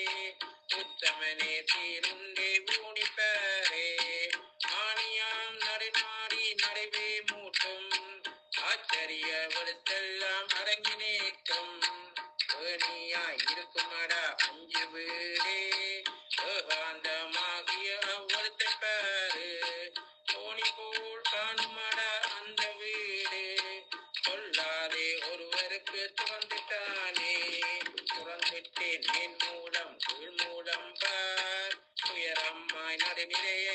உத்தமனே தீருண்டே ஊனிப்பாரே ஆணியாம் நடுநாடி நடுவே மூட்டும் ஆச்சரிய வெளுத்தெல்லாம் அடங்கி நேற்றும் ஏணியாய் இருக்குமடா அஞ்சு வீடே ஏகாந்தமாகிய அவ்வளத்தை பாரு தோணி போல் காணுமடா அந்த வீடு சொல்லாதே ஒருவருக்கு துறந்துட்டானே துறந்துட்டேன் மேன் மூலம் கீழ் மூலம் பார் உயரம்மாய் நடுநிலையை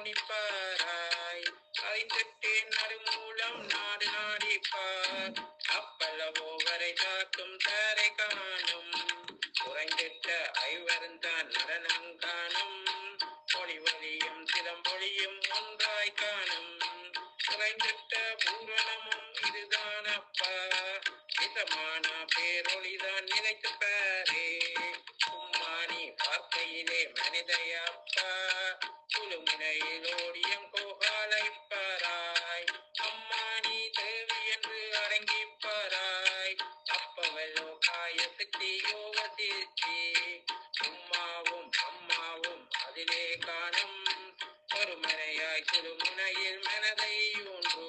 ஊனிப்பாராய் அறிந்துட்டேன் நடுமூலம் நாடு நாடிப்பார் அப்பல்லவோ வரை காக்கும் தாரை காணும் குறைந்திட்ட ஐவருந்தான் நடனம் காணும் ஒளி ஒளியும் சிலம்பொழியும் ஒன்றாய் காணும் குறைந்திட்ட பூரணமும் இதுதான் அப்பா மிதமான பேரொளிதான் நிலைத்து பாரே உம்மானி பார்க்கையிலே மனிதையப்பா குழுமுனையில் ஓடியம் கோகாலை பாராய் அம்மானி தேவி என்று அடங்கி பாராய் அப்பவல்லோ காய சக்தி யோக சித்தி உம்மாவும் அம்மாவும் அதிலே காணும் ஒரு மனையாய் குழுமுனையில் மனதை ஒன்று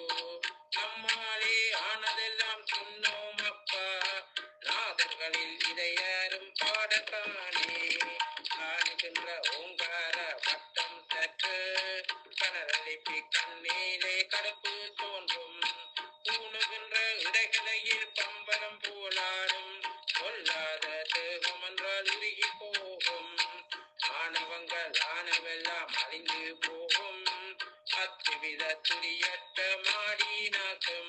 நம்மாலே ஆனதெல்லாம் சொன்னோம் அப்பா நாதர்களில் இதை யாரும் பாடக்கானே காணுகின்ற ஓங்கார வட்டம் சற்று கனரளிப்பி கண்ணீரே கருப்பு தோன்றும் ஊணுகின்ற இடைகளையில் பம்பரம் போலாடும் கொல்லாத தேகம் என்றால் உருகி போகும் ஆணவங்கள் ஆனவெல்லாம் அழிந்து போகும் அத்துவித துரியற்ற மாடினாக்கும்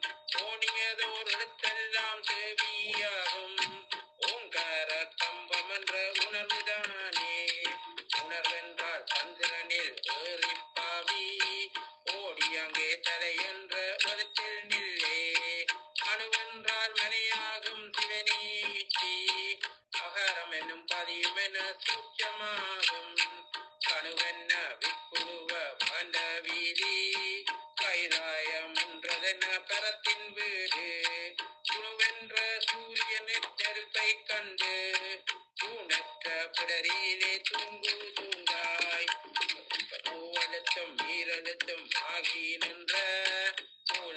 ஓணியதோர் இடத்தெல்லாம் தேவியாகும் ஓங்கார கம்பம் என்ற உணர்வுதானே உணர்வென்றால் சந்திரனில் ஏறிப்பாவி ஓடி அங்கே தலை என்ற வதத்தில் நில்லே அணுவென்றால் மனையாகும் சிவனீச்சி அகரம் என்னும் பதியும் என சூட்சமாகும் கணுவென்ன விக்குழுவ மண்ட வீதி கைராயம் என்றதென்ன கரத்தின் வீடு குழுவென்ற சூரியன் நெருப்பை கண்டு தூணற்ற பிடரியிலே தூங்கு தூங்காய் மூவழுத்தம் ஈரழுத்தம் ஆகி நின்ற மூல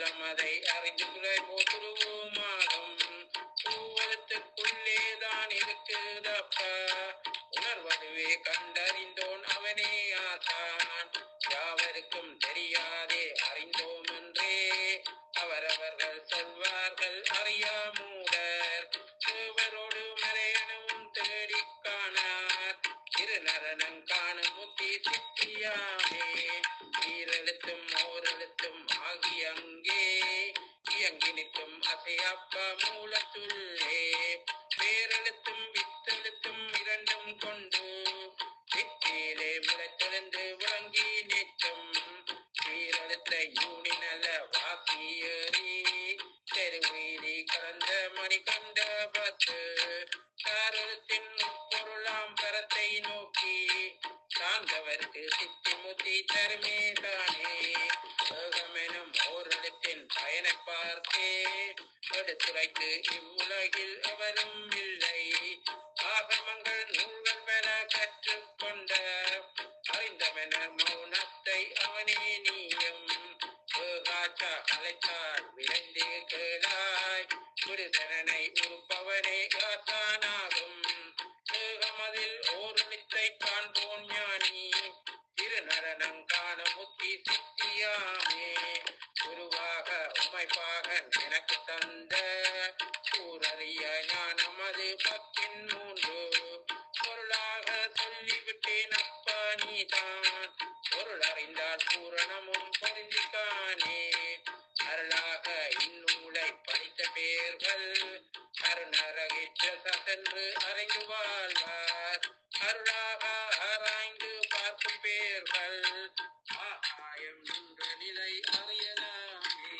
அர்த்தமதை அறிந்து துறை போற்றுவோமாகும் பூவலத்துக்குள்ளேதான் இருக்குதப்பா உணர்வதுவே கண்டறிந்தோன் அவனே ஆசான் யாவருக்கும் தெரியாதே அறிந்தோம் என்றே அவரவர்கள் சொல்வார்கள் அறியா மூடர் தேவரோடு மலையனவும் தேடிக் காணார் திருநரனம் காணும் முத்தி சித்தியாமே ஈரெழுத்தும் ஓரெழுத்தும் ஆகி அங்கே இயங்கி நிற்கும் அசையப்ப மூலத்துள்ளே பேரெழுத்தும் வித்தெழுத்தும் இரண்டும் கொண்டு சித்தியிலே முளைத்தெழுந்து விளங்கி நிற்கும் சீரெழுத்த யூனி நல்ல வாசியேறி தெருவீதி கலந்த மணி கண்ட பத்து காரத்தின் பொருளாம் பரத்தை நோக்கி சார்ந்தவர்க்கு சித்தி முத்தி தருமே தானே ஏகமெனும் ஓரிடத்தின் பயனை பார்த்தே எடுத்துரைத்து இவ்வுலகில் எவரும் இல்லை ஆகமங்கள் நூல்கள் பெற கற்றுக்கொண்ட அறிந்தவன மௌனத்தை அவனே நீயும் ஏகாச்சா அழைத்தால் விரைந்து கேளாய் குருதரனை உறுப்பவனே காத்தானாகும் ஏகமதில் ஓருளித்தை காண்போன் ஞானி திருநரனம் காண முத்தி சித்தியாமே குருவாக உமைப்பாக எனக்கு தந்த கூறறிய ஞானம் அது பத்தின் மூன்று பொருளாக சொல்லிவிட்டேன் அப்பா நீதான் பொருள் அறிந்தால் பூரணமும் பொருந்திக்கானே அருளாக இந்நூலை படித்த பேர்கள் அருணரகிற்ற சதென்று அறிந்து வாழ்வார் அருளாக ஆராய்ந்து பார்க்கும் பேர்கள் ஆகாயம் நின்ற நிலை அறியலாமே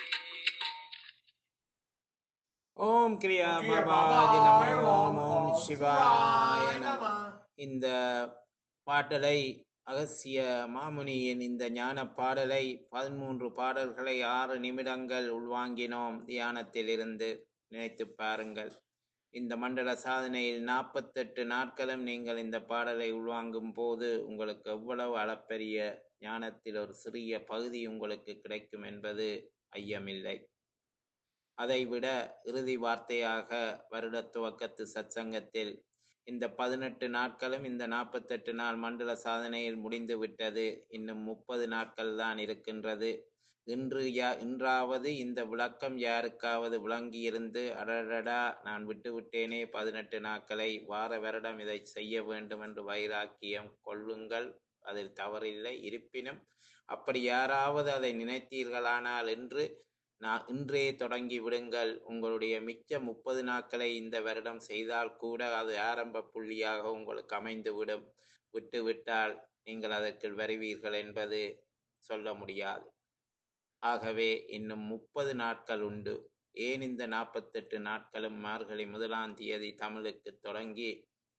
ஓம் கிரியா பாபாஜி நமோ ஓம் ஓம் சிவாய நம இந்த பாடலை அகசிய மாமுனியின் இந்த ஞான பாடலை பதிமூன்று பாடல்களை ஆறு நிமிடங்கள் உள்வாங்கினோம் தியானத்தில் இருந்து நினைத்து பாருங்கள் இந்த மண்டல சாதனையில் நாற்பத்தெட்டு நாட்களும் நீங்கள் இந்த பாடலை உள்வாங்கும் போது உங்களுக்கு எவ்வளவு அளப்பரிய ஞானத்தில் ஒரு சிறிய பகுதி உங்களுக்கு கிடைக்கும் என்பது ஐயமில்லை அதைவிட இறுதி வார்த்தையாக வருட துவக்கத்து சத்சங்கத்தில் இந்த பதினெட்டு நாட்களும் இந்த நாற்பத்தெட்டு நாள் மண்டல சாதனையில் முடிந்து விட்டது இன்னும் முப்பது நாட்கள் தான் இருக்கின்றது இன்று யா இன்றாவது இந்த விளக்கம் யாருக்காவது விளங்கியிருந்து அடடடா நான் விட்டு விட்டேனே பதினெட்டு நாட்களை வார வருடம் இதை செய்ய வேண்டும் என்று வைராக்கியம் கொள்ளுங்கள் அதில் தவறில்லை இருப்பினும் அப்படி யாராவது அதை நினைத்தீர்களானால் என்று நான் இன்றே தொடங்கி விடுங்கள் உங்களுடைய மிச்ச முப்பது நாட்களை இந்த வருடம் செய்தால் கூட அது ஆரம்ப புள்ளியாக உங்களுக்கு அமைந்துவிடும் விட்டு விட்டால் நீங்கள் அதற்கு வருவீர்கள் என்பது சொல்ல முடியாது ஆகவே இன்னும் முப்பது நாட்கள் உண்டு ஏன் இந்த நாற்பத்தெட்டு நாட்களும் மார்கழி முதலாம் தேதி தமிழுக்கு தொடங்கி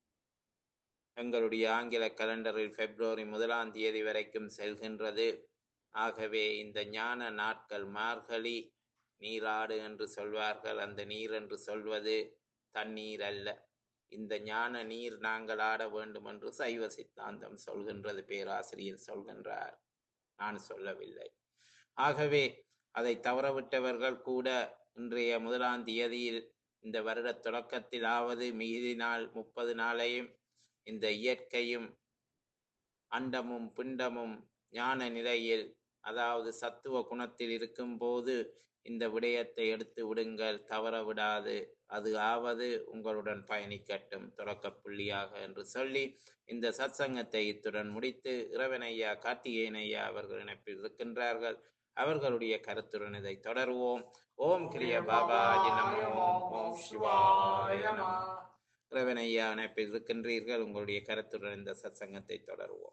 எங்களுடைய ஆங்கில கலண்டரில் பிப்ரவரி முதலாம் தேதி வரைக்கும் செல்கின்றது ஆகவே இந்த ஞான நாட்கள் மார்கழி நீராடு என்று சொல்வார்கள் அந்த நீர் என்று சொல்வது தண்ணீர் அல்ல இந்த ஞான நீர் நாங்கள் ஆட வேண்டும் என்று சைவ சித்தாந்தம் சொல்கின்றது பேராசிரியர் சொல்கின்றார் நான் சொல்லவில்லை ஆகவே அதை தவறவிட்டவர்கள் கூட இன்றைய முதலாம் தேதியில் இந்த வருட தொடக்கத்திலாவது மீதி நாள் முப்பது நாளையும் இந்த இயற்கையும் அண்டமும் பிண்டமும் ஞான நிலையில் அதாவது சத்துவ குணத்தில் இருக்கும்போது இந்த விடயத்தை எடுத்து விடுங்கள் தவற விடாது அது ஆவது உங்களுடன் பயணிக்கட்டும் தொடக்க புள்ளியாக என்று சொல்லி இந்த சத்சங்கத்தை இத்துடன் முடித்து இறைவனையா கார்த்திகேயன் ஐயா அவர்கள் இணைப்பில் இருக்கின்றார்கள் அவர்களுடைய கருத்துடன் இதை தொடருவோம் ஓம் கிரிய பாபாஜி நமோ ஓம் சிவாய நமோ இறைவனையா இணைப்பில் இருக்கின்றீர்கள் உங்களுடைய கருத்துடன் இந்த சத்சங்கத்தை தொடருவோம்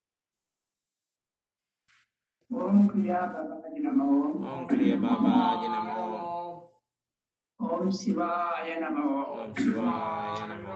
ஓம் கிரியா பகவதி நமோ ஓம் கிரிய பாபாஜி நமோ ஓம் சிவாய நமோ ஓம் சிவாய நமோ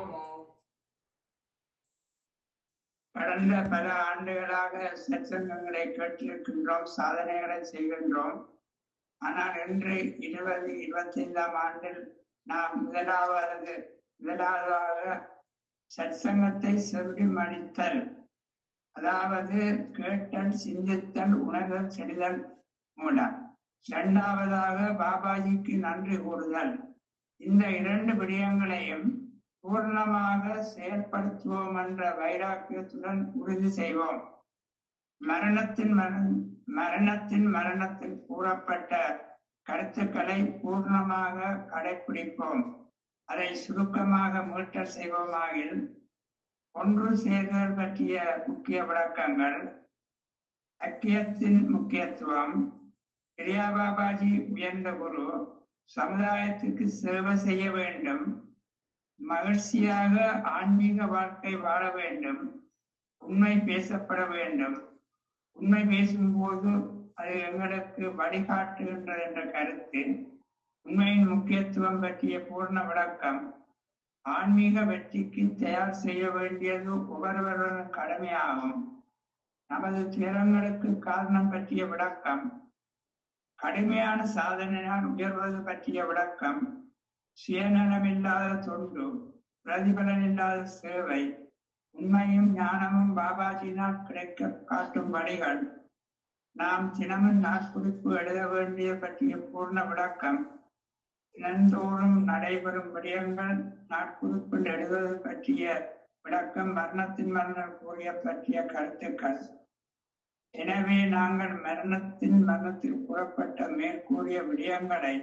கடந்த பல ஆண்டுகளாக சத்சங்கங்களை கேட்டிருக்கின்றோம் சாதனைகளை செய்கின்றோம் ஆனால் இன்று இருபது இருபத்தைந்தாம் ஆண்டில் நாம் முதலாவது முதலாவதாக சத்சங்கத்தை செவி மடித்தல் அதாவது கேட்டல் சிந்தித்தல் உணர்தல் செடிதல் மூலம் இரண்டாவதாக பாபாஜிக்கு நன்றி கூறுதல் இந்த இரண்டு விடயங்களையும் பூர்ணமாக செயல்படுத்துவோம் என்ற வைராக்கியத்துடன் உறுதி செய்வோம் மரணத்தின் மரண மரணத்தின் மரணத்தில் கூறப்பட்ட கருத்துக்களை பூர்ணமாக கடைபிடிப்போம் அதை சுருக்கமாக மீட்டல் செய்வோமாகில் ஒன்று சேர்தல் பற்றிய முக்கிய விளக்கங்கள் ஐக்கியத்தின் முக்கியத்துவம் கிரியா பாபாஜி உயர்ந்த குரு சமுதாயத்துக்கு சேவை செய்ய வேண்டும் மகிழ்ச்சியாக ஆன்மீக வாழ்க்கை வாழ வேண்டும் உண்மை பேசப்பட வேண்டும் உண்மை பேசும்போது அது எங்களுக்கு வழிகாட்டுகின்றது என்ற கருத்து உண்மையின் முக்கியத்துவம் பற்றிய பூர்ண விளக்கம் ஆன்மீக வெற்றிக்கு தயார் செய்ய வேண்டியது ஒவ்வொருவரின் கடமையாகும் நமது துயரங்களுக்கு காரணம் பற்றிய விளக்கம் கடுமையான சாதனையால் உயர்வது பற்றிய விளக்கம் சுயநலமில்லாத தொண்டு பிரதிபலன் இல்லாத சேவை உண்மையும் ஞானமும் பாபாஜினால் கிடைக்க காட்டும் வழிகள் நாம் தினமும் நாட்குறிப்பு எழுத வேண்டிய பற்றிய பூர்ண விளக்கம் தினந்தோறும் நடைபெறும் விடயங்கள் நாட்குறிப்பில் எழுதுவது பற்றிய விளக்கம் மரணத்தின் மரணம் கூறிய பற்றிய கருத்துக்கள் எனவே நாங்கள் மரணத்தின் மரணத்தில் கூறப்பட்ட மேற்கூறிய விடயங்களை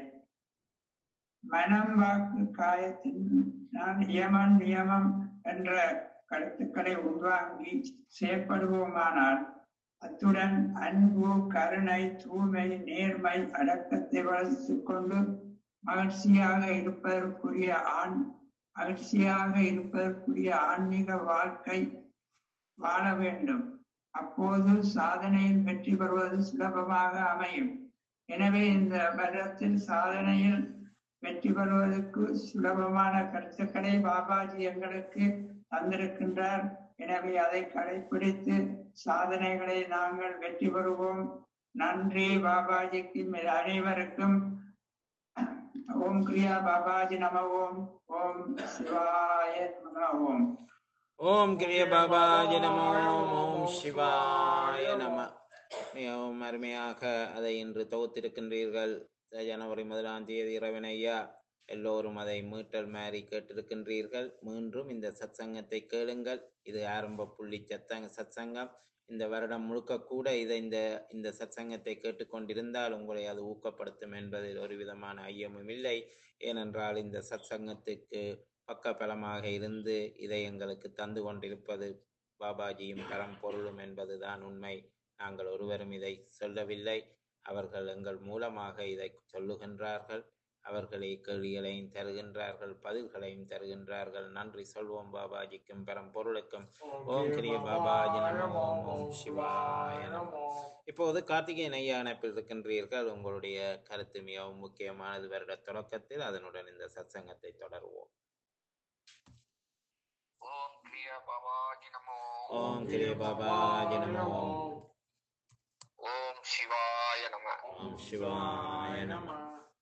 மனம் வாக்கு காயத்தின் நான் நியமம் நியமம் என்ற கருத்துக்களை உள்வாங்கி செயற்படுவோமானால் அத்துடன் அன்பு கருணை தூய்மை நேர்மை அடக்கத்தை வளர்த்துக் கொண்டு மகிழ்ச்சியாக இருப்பதற்குரிய ஆண் மகிழ்ச்சியாக இருப்பதற்குரிய ஆன்மீக வாழ்க்கை வாழ வேண்டும் அப்போது சாதனையில் வெற்றி பெறுவது சுலபமாக அமையும் எனவே இந்த வருடத்தில் சாதனையில் வெற்றி பெறுவதற்கு சுலபமான கருத்துக்களை பாபாஜி எங்களுக்கு தந்திருக்கின்றார் எனவே அதை கடைபிடித்து சாதனைகளை நாங்கள் வெற்றி பெறுவோம் நன்றி பாபாஜிக்கு மேல் அனைவருக்கும் ஓம் கிரியா பாபாஜி நம ஓம் ஓம் சிவாய நம ஓம் ஓம் கிரிய பாபாஜி நமோ ஓம் சிவாய நம மிகவும் அருமையாக அதை இன்று தொகுத்திருக்கின்றீர்கள் ஜனவரி முதலாம் தேதி இரவன் ஐயா எல்லோரும் அதை மீட்டல் மாறி கேட்டிருக்கின்றீர்கள் மீண்டும் இந்த சத்சங்கத்தை கேளுங்கள் இது ஆரம்ப புள்ளி சத்தங்க சத்சங்கம் இந்த வருடம் முழுக்க கூட இதை இந்த இந்த சத்சங்கத்தை கேட்டுக்கொண்டிருந்தால் உங்களை அது ஊக்கப்படுத்தும் என்பதில் ஒரு விதமான ஐயமும் இல்லை ஏனென்றால் இந்த சத்சங்கத்துக்கு பக்கபலமாக இருந்து இதை எங்களுக்கு தந்து கொண்டிருப்பது பாபாஜியும் பரம்பொருளும் என்பதுதான் உண்மை நாங்கள் ஒருவரும் இதை சொல்லவில்லை அவர்கள் எங்கள் மூலமாக இதை சொல்லுகின்றார்கள் அவர்களே கேள்விகளையும் தருகின்றார்கள் பதில்களையும் தருகின்றார்கள் நன்றி சொல்வோம் பாபாஜிக்கும் பரம்பொருளுக்கும் ஓம் கிரிய பாபாஜி நமோ ஓம் ஓம் சிவாய நமோ இப்போது கார்த்திகேயன் ஐயா அணைப்பில் இருக்கின்றீர்கள் உங்களுடைய கருத்து மிகவும் முக்கியமானது வருட தொடக்கத்தில் அதனுடன் இந்த சத்சங்கத்தை தொடருவோம் ஓம் கிரியா பாபாஜி நமோ ஓம் கிரிய பாபாஜி நமோ ஓம் சிவாய நம ஓம் சிவாய நம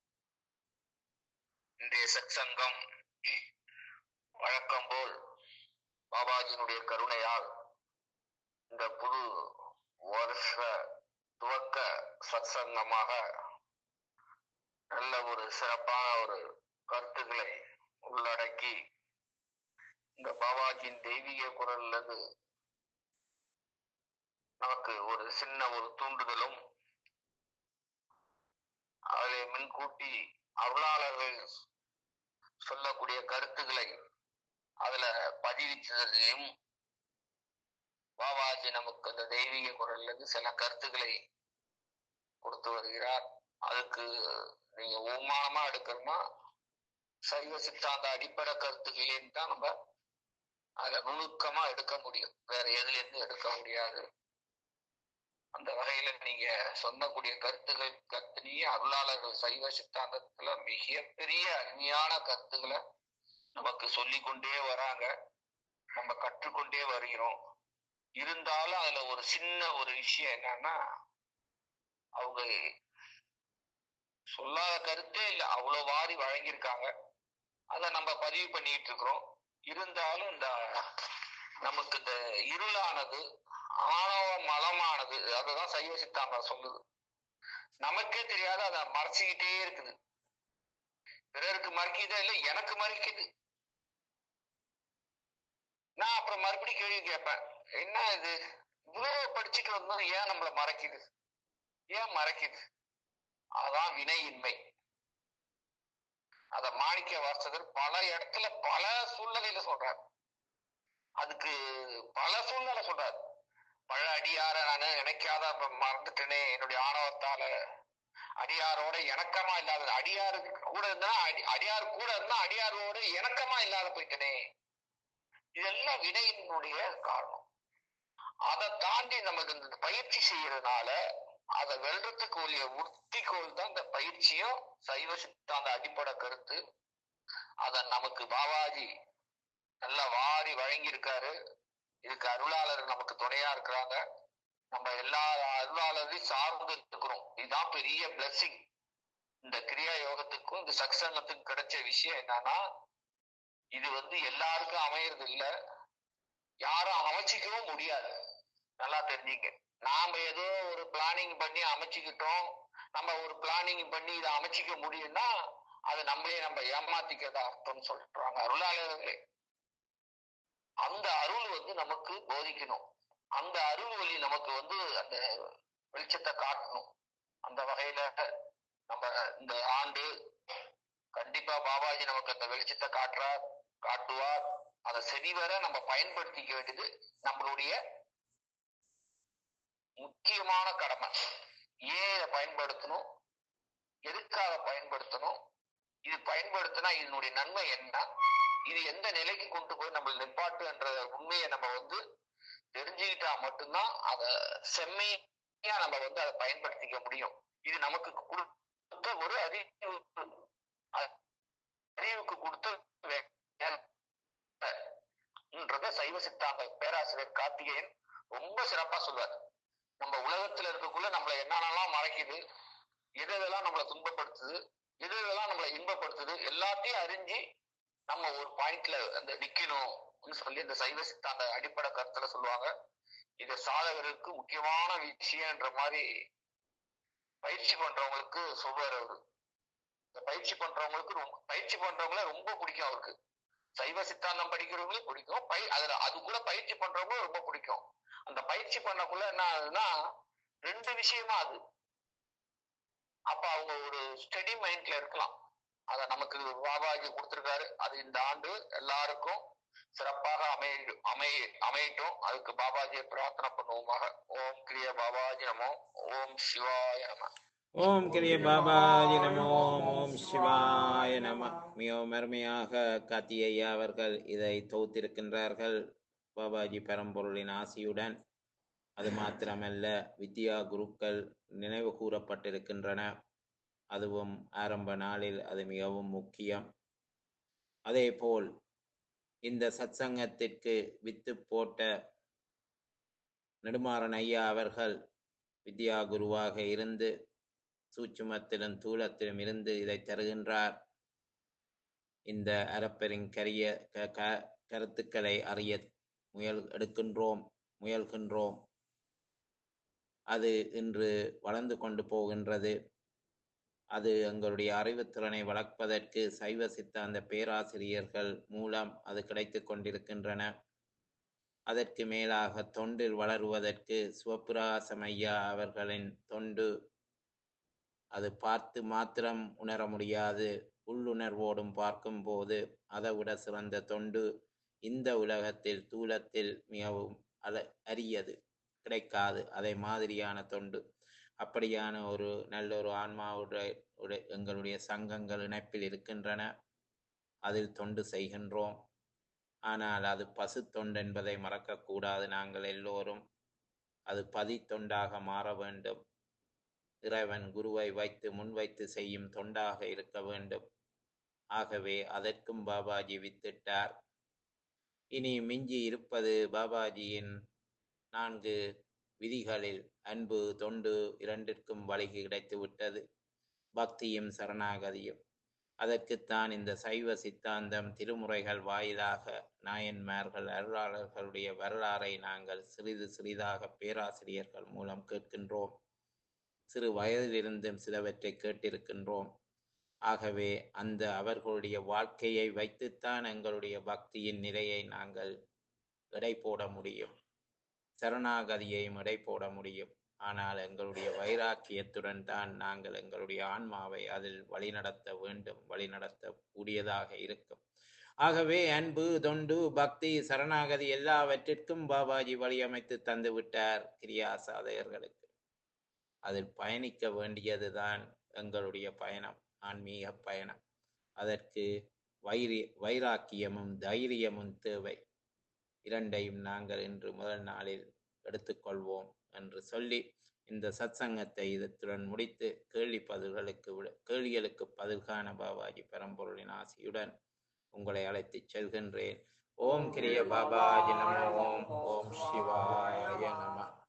இன்றைய சத்சங்கம் வழக்கம் போல் பாபாஜியினுடைய கருணையால் இந்த புது வருஷ துவக்க சத்சங்கமாக நல்ல ஒரு சிறப்பான ஒரு கருத்துக்களை உள்ளடக்கி இந்த பாபாஜியின் தெய்வீக குரல்ல இருந்து நமக்கு ஒரு சின்ன ஒரு தூண்டுதலும் அதிலே முன்கூட்டி அருளாளர்கள் சொல்லக்கூடிய கருத்துக்களை அதுல பதிவிச்சதையும் பாபாஜி நமக்கு அந்த தெய்வீக குரல்ல இருந்து சில கருத்துக்களை கொடுத்து வருகிறார் அதுக்கு நீங்க ஓமானமா எடுக்கணுமா சைவ சித்தாந்த அடிப்படை கருத்துக்களையும் தான் நம்ம அதுல நுணுக்கமா எடுக்க முடியும் வேற எதுல இருந்து எடுக்க முடியாது அந்த வகையில நீங்க சொல்லக்கூடிய கருத்துக்கள் கருத்துலயே அருளாளர்கள் சைவ சித்தாந்தத்துல மிகப்பெரிய அருமையான கருத்துக்களை நமக்கு சொல்லிக் கொண்டே வராங்க நம்ம கற்றுக்கொண்டே வருகிறோம் இருந்தாலும் அதுல ஒரு சின்ன ஒரு விஷயம் என்னன்னா அவங்க சொல்லாத கருத்தே இல்லை அவ்வளவு வாரி வழங்கியிருக்காங்க அதை நம்ம பதிவு பண்ணிட்டு இருக்கிறோம் இருந்தாலும் இந்த நமக்கு இந்த இருளானது ஆணவ மலமானது அதுதான் சைவ சித்தாந்தம் சொல்லுது நமக்கே தெரியாத அதை மறைச்சிக்கிட்டே இருக்குது பிறருக்கு மறைக்குதா இல்ல எனக்கு மறைக்குது நான் அப்புறம் மறுபடியும் கேள்வி கேட்பேன் என்ன இது இவ்வளவு படிச்சுட்டு வந்தோம் ஏன் நம்மள மறைக்குது ஏன் மறைக்குது அதான் வினையின்மை அத மாணிக்க வாசகர் பல இடத்துல பல சூழ்நிலையில சொல்றாரு அதுக்கு பல சூழ்நிலை சொல்றாரு பல அடியார நானு நினைக்காத அப்ப மறந்துட்டேனே என்னுடைய ஆணவத்தால அடியாரோட இணக்கமா இல்லாத அடியாருக்கு கூட இருந்தா அடி அடியார் கூட இருந்தா அடியாரோட இணக்கமா இல்லாத போயிட்டனே இதெல்லாம் வினையினுடைய காரணம் அதை தாண்டி நமக்கு இந்த பயிற்சி செய்யறதுனால அதை வெல்றதுக்கு உரிய உத்திகோல் தான் இந்த பயிற்சியும் சைவ சித்தாந்த அடிப்படை கருத்து அத நமக்கு பாபாஜி நல்லா வாரி வழங்கி இருக்காரு இதுக்கு அருளாளர் நமக்கு துணையா இருக்கிறாங்க நம்ம எல்லா அருளாளரையும் சார்ந்து இருக்கிறோம் இதுதான் பெரிய பிளஸிங் இந்த கிரியா யோகத்துக்கும் இந்த சக்சங்கத்துக்கும் கிடைச்ச விஷயம் என்னன்னா இது வந்து எல்லாருக்கும் அமையறது இல்ல யாரும் அமைச்சிக்கவும் முடியாது நல்லா தெரிஞ்சுக்க நாம ஏதோ ஒரு பிளானிங் பண்ணி அமைச்சுக்கிட்டோம் நம்ம ஒரு பிளானிங் பண்ணி இதை அமைச்சிக்க முடியும்னா அது நம்மளே நம்ம ஏமாத்திக்கிறதா அர்த்தம்னு சொல்றாங்க அருளாளர்களே அந்த அருள் வந்து நமக்கு போதிக்கணும் அந்த அருள் வழி நமக்கு வந்து அந்த வெளிச்சத்தை காட்டணும் அந்த வகையில நம்ம இந்த ஆண்டு கண்டிப்பா பாபாஜி நமக்கு அந்த வெளிச்சத்தை காட்டுறார் காட்டுவார் அதை சரிவர நம்ம பயன்படுத்திக்க வேண்டியது நம்மளுடைய முக்கியமான கடமை ஏன் இதை பயன்படுத்தணும் எதுக்காக பயன்படுத்தணும் இது பயன்படுத்தினா இதனுடைய நன்மை என்ன இது எந்த நிலைக்கு கொண்டு போய் நம்ம நிப்பாட்டு என்ற உண்மையை நம்ம வந்து தெரிஞ்சுக்கிட்டா மட்டும்தான் அத செம்மையா நம்ம வந்து அதை பயன்படுத்திக்க முடியும் இது நமக்கு கொடுத்த ஒரு அறிவு அ- அறிவுக்கு கொடுத்த வேலைன்றத சைவ சித்தாந்த பேராசிரியர் கார்த்திகேயன் ரொம்ப சிறப்பா சொல்வார் நம்ம உலகத்துல இருக்கக்குள்ள நம்மள என்னென்னலாம் மறைக்குது எது எதெல்லாம் நம்மளை துன்பப்படுத்துது எது எதெல்லாம் நம்மளை இன்பப்படுத்துது எல்லாத்தையும் அறிஞ்சு நம்ம ஒரு பாயிண்ட்ல அந்த நிக்கணும்னு சொல்லி இந்த சைவ சித்தாந்த அடிப்படை கருத்துல சொல்லுவாங்க இது சாதகருக்கு முக்கியமான விஷயம்ன்ற மாதிரி பயிற்சி பண்றவங்களுக்கு சொல்வார் அவரு இந்த பயிற்சி பண்றவங்களுக்கு ரொம்ப பயிற்சி பண்றவங்கள ரொம்ப பிடிக்கும் அவருக்கு சைவ சித்தாந்தம் படிக்கிறவங்களே பிடிக்கும் பை அதுல அது கூட பயிற்சி பண்றவங்களும் ரொம்ப பிடிக்கும் அந்த பயிற்சி பண்ணக்குள்ள என்ன ஆகுதுன்னா ரெண்டு விஷயமா அது அப்ப அவங்க ஒரு ஸ்டடி மைண்ட்ல இருக்கலாம் அத நமக்கு பாபாஜி கொடுத்திருக்காரு அது இந்த ஆண்டு எல்லாருக்கும் சிறப்பாக அமைய அமைய அமையட்டும் அதுக்கு பாபாஜியை பிரார்த்தனை பண்ணுவோமாக ஓம் கிரிய பாபாஜி நமோ ஓம் சிவாய நம ஓம் கிரிய பாபாஜி நமோ ஓம் சிவாய நம மிகவும் அருமையாக காத்தி ஐயா அவர்கள் இதை தொகுத்திருக்கின்றார்கள் பாபாஜி பரம்பொருளின் ஆசியுடன் அது மாத்திரமல்ல வித்யா குருக்கள் நினைவு கூறப்பட்டிருக்கின்றன அதுவும் ஆரம்ப நாளில் அது மிகவும் முக்கியம் அதேபோல் இந்த சத்சங்கத்திற்கு வித்து போட்ட நெடுமாறன் ஐயா அவர்கள் வித்யா குருவாக இருந்து சூட்சுமத்திலும் தூளத்திலும் இருந்து இதை தருகின்றார் இந்த அறப்பெருங் கரிய க- க- கருத்துக்களை அறிய முயல் எடுக்கின்றோம் முயல்கின்றோம் அது இன்று வளர்ந்து கொண்டு போகின்றது அது எங்களுடைய அறிவுத்திறனை வளர்ப்பதற்கு சைவ சித்தாந்த பேராசிரியர்கள் மூலம் அது கிடைத்து கொண்டிருக்கின்றன அதற்கு மேலாக தொண்டில் வளருவதற்கு சிவபிரகாசம் ஐயா அவர்களின் தொண்டு அது பார்த்து மாத்திரம் உணர முடியாது உள்ளுணர்வோடும் பார்க்கும்போது அதை விட சிறந்த தொண்டு இந்த உலகத்தில் தூலத்தில் மிகவும் அல அரியது கிடைக்காது அதை மாதிரியான தொண்டு அப்படியான ஒரு நல்ல ஒரு ஆன்மாவுடைய உடைய- எங்களுடைய சங்கங்கள் இணைப்பில் இருக்கின்றன அதில் தொண்டு செய்கின்றோம் ஆனால் அது பசு தொண்டு என்பதை மறக்கக்கூடாது நாங்கள் எல்லோரும் அது பதி தொண்டாக மாற வேண்டும் இறைவன் குருவை வைத்து முன்வைத்து செய்யும் தொண்டாக இருக்க வேண்டும் ஆகவே அதற்கும் பாபாஜி வித்திட்டார் இனி மிஞ்சி இருப்பது பாபாஜியின் நான்கு விதிகளில் அன்பு தொண்டு இரண்டிற்கும் வழி கிடைத்து விட்டது பக்தியும் சரணாகதியும் அதற்குத்தான் இந்த சைவ சித்தாந்தம் திருமுறைகள் வாயிலாக நாயன்மார்கள் அருளாளர்களுடைய வரலாறை நாங்கள் சிறிது சிறிதாக பேராசிரியர்கள் மூலம் கேட்கின்றோம் சிறு வயதிலிருந்தும் சிலவற்றை கேட்டிருக்கின்றோம் ஆகவே அந்த அவர்களுடைய வாழ்க்கையை வைத்துத்தான் எங்களுடைய பக்தியின் நிலையை நாங்கள் எடை போட முடியும் சரணாகதியையும் எடை போட முடியும் ஆனால் எங்களுடைய வைராக்கியத்துடன் தான் நாங்கள் எங்களுடைய ஆன்மாவை அதில் வழிநடத்த வேண்டும் வழிநடத்த கூடியதாக இருக்கும் ஆகவே அன்பு தொண்டு பக்தி சரணாகதி எல்லாவற்றிற்கும் பாபாஜி வழியமைத்து தந்து விட்டார் கிரியா சாதகர்களுக்கு அதில் பயணிக்க வேண்டியதுதான் எங்களுடைய பயணம் ஆன்மீக பயணம் அதற்கு வைரி வைராக்கியமும் தைரியமும் தேவை இரண்டையும் நாங்கள் இன்று முதல் நாளில் எடுத்துக்கொள்வோம் என்று சொல்லி இந்த சத்சங்கத்தை இதத்துடன் முடித்து கேள்வி பதில்களுக்கு விட கேள்விகளுக்கு பதில் காண பாபாஜி பரம்பொருளின் ஆசியுடன் உங்களை அழைத்துச் செல்கின்றேன் ஓம் கிரிய பாபாஜி நம ஓம் ஓம் சிவாய நம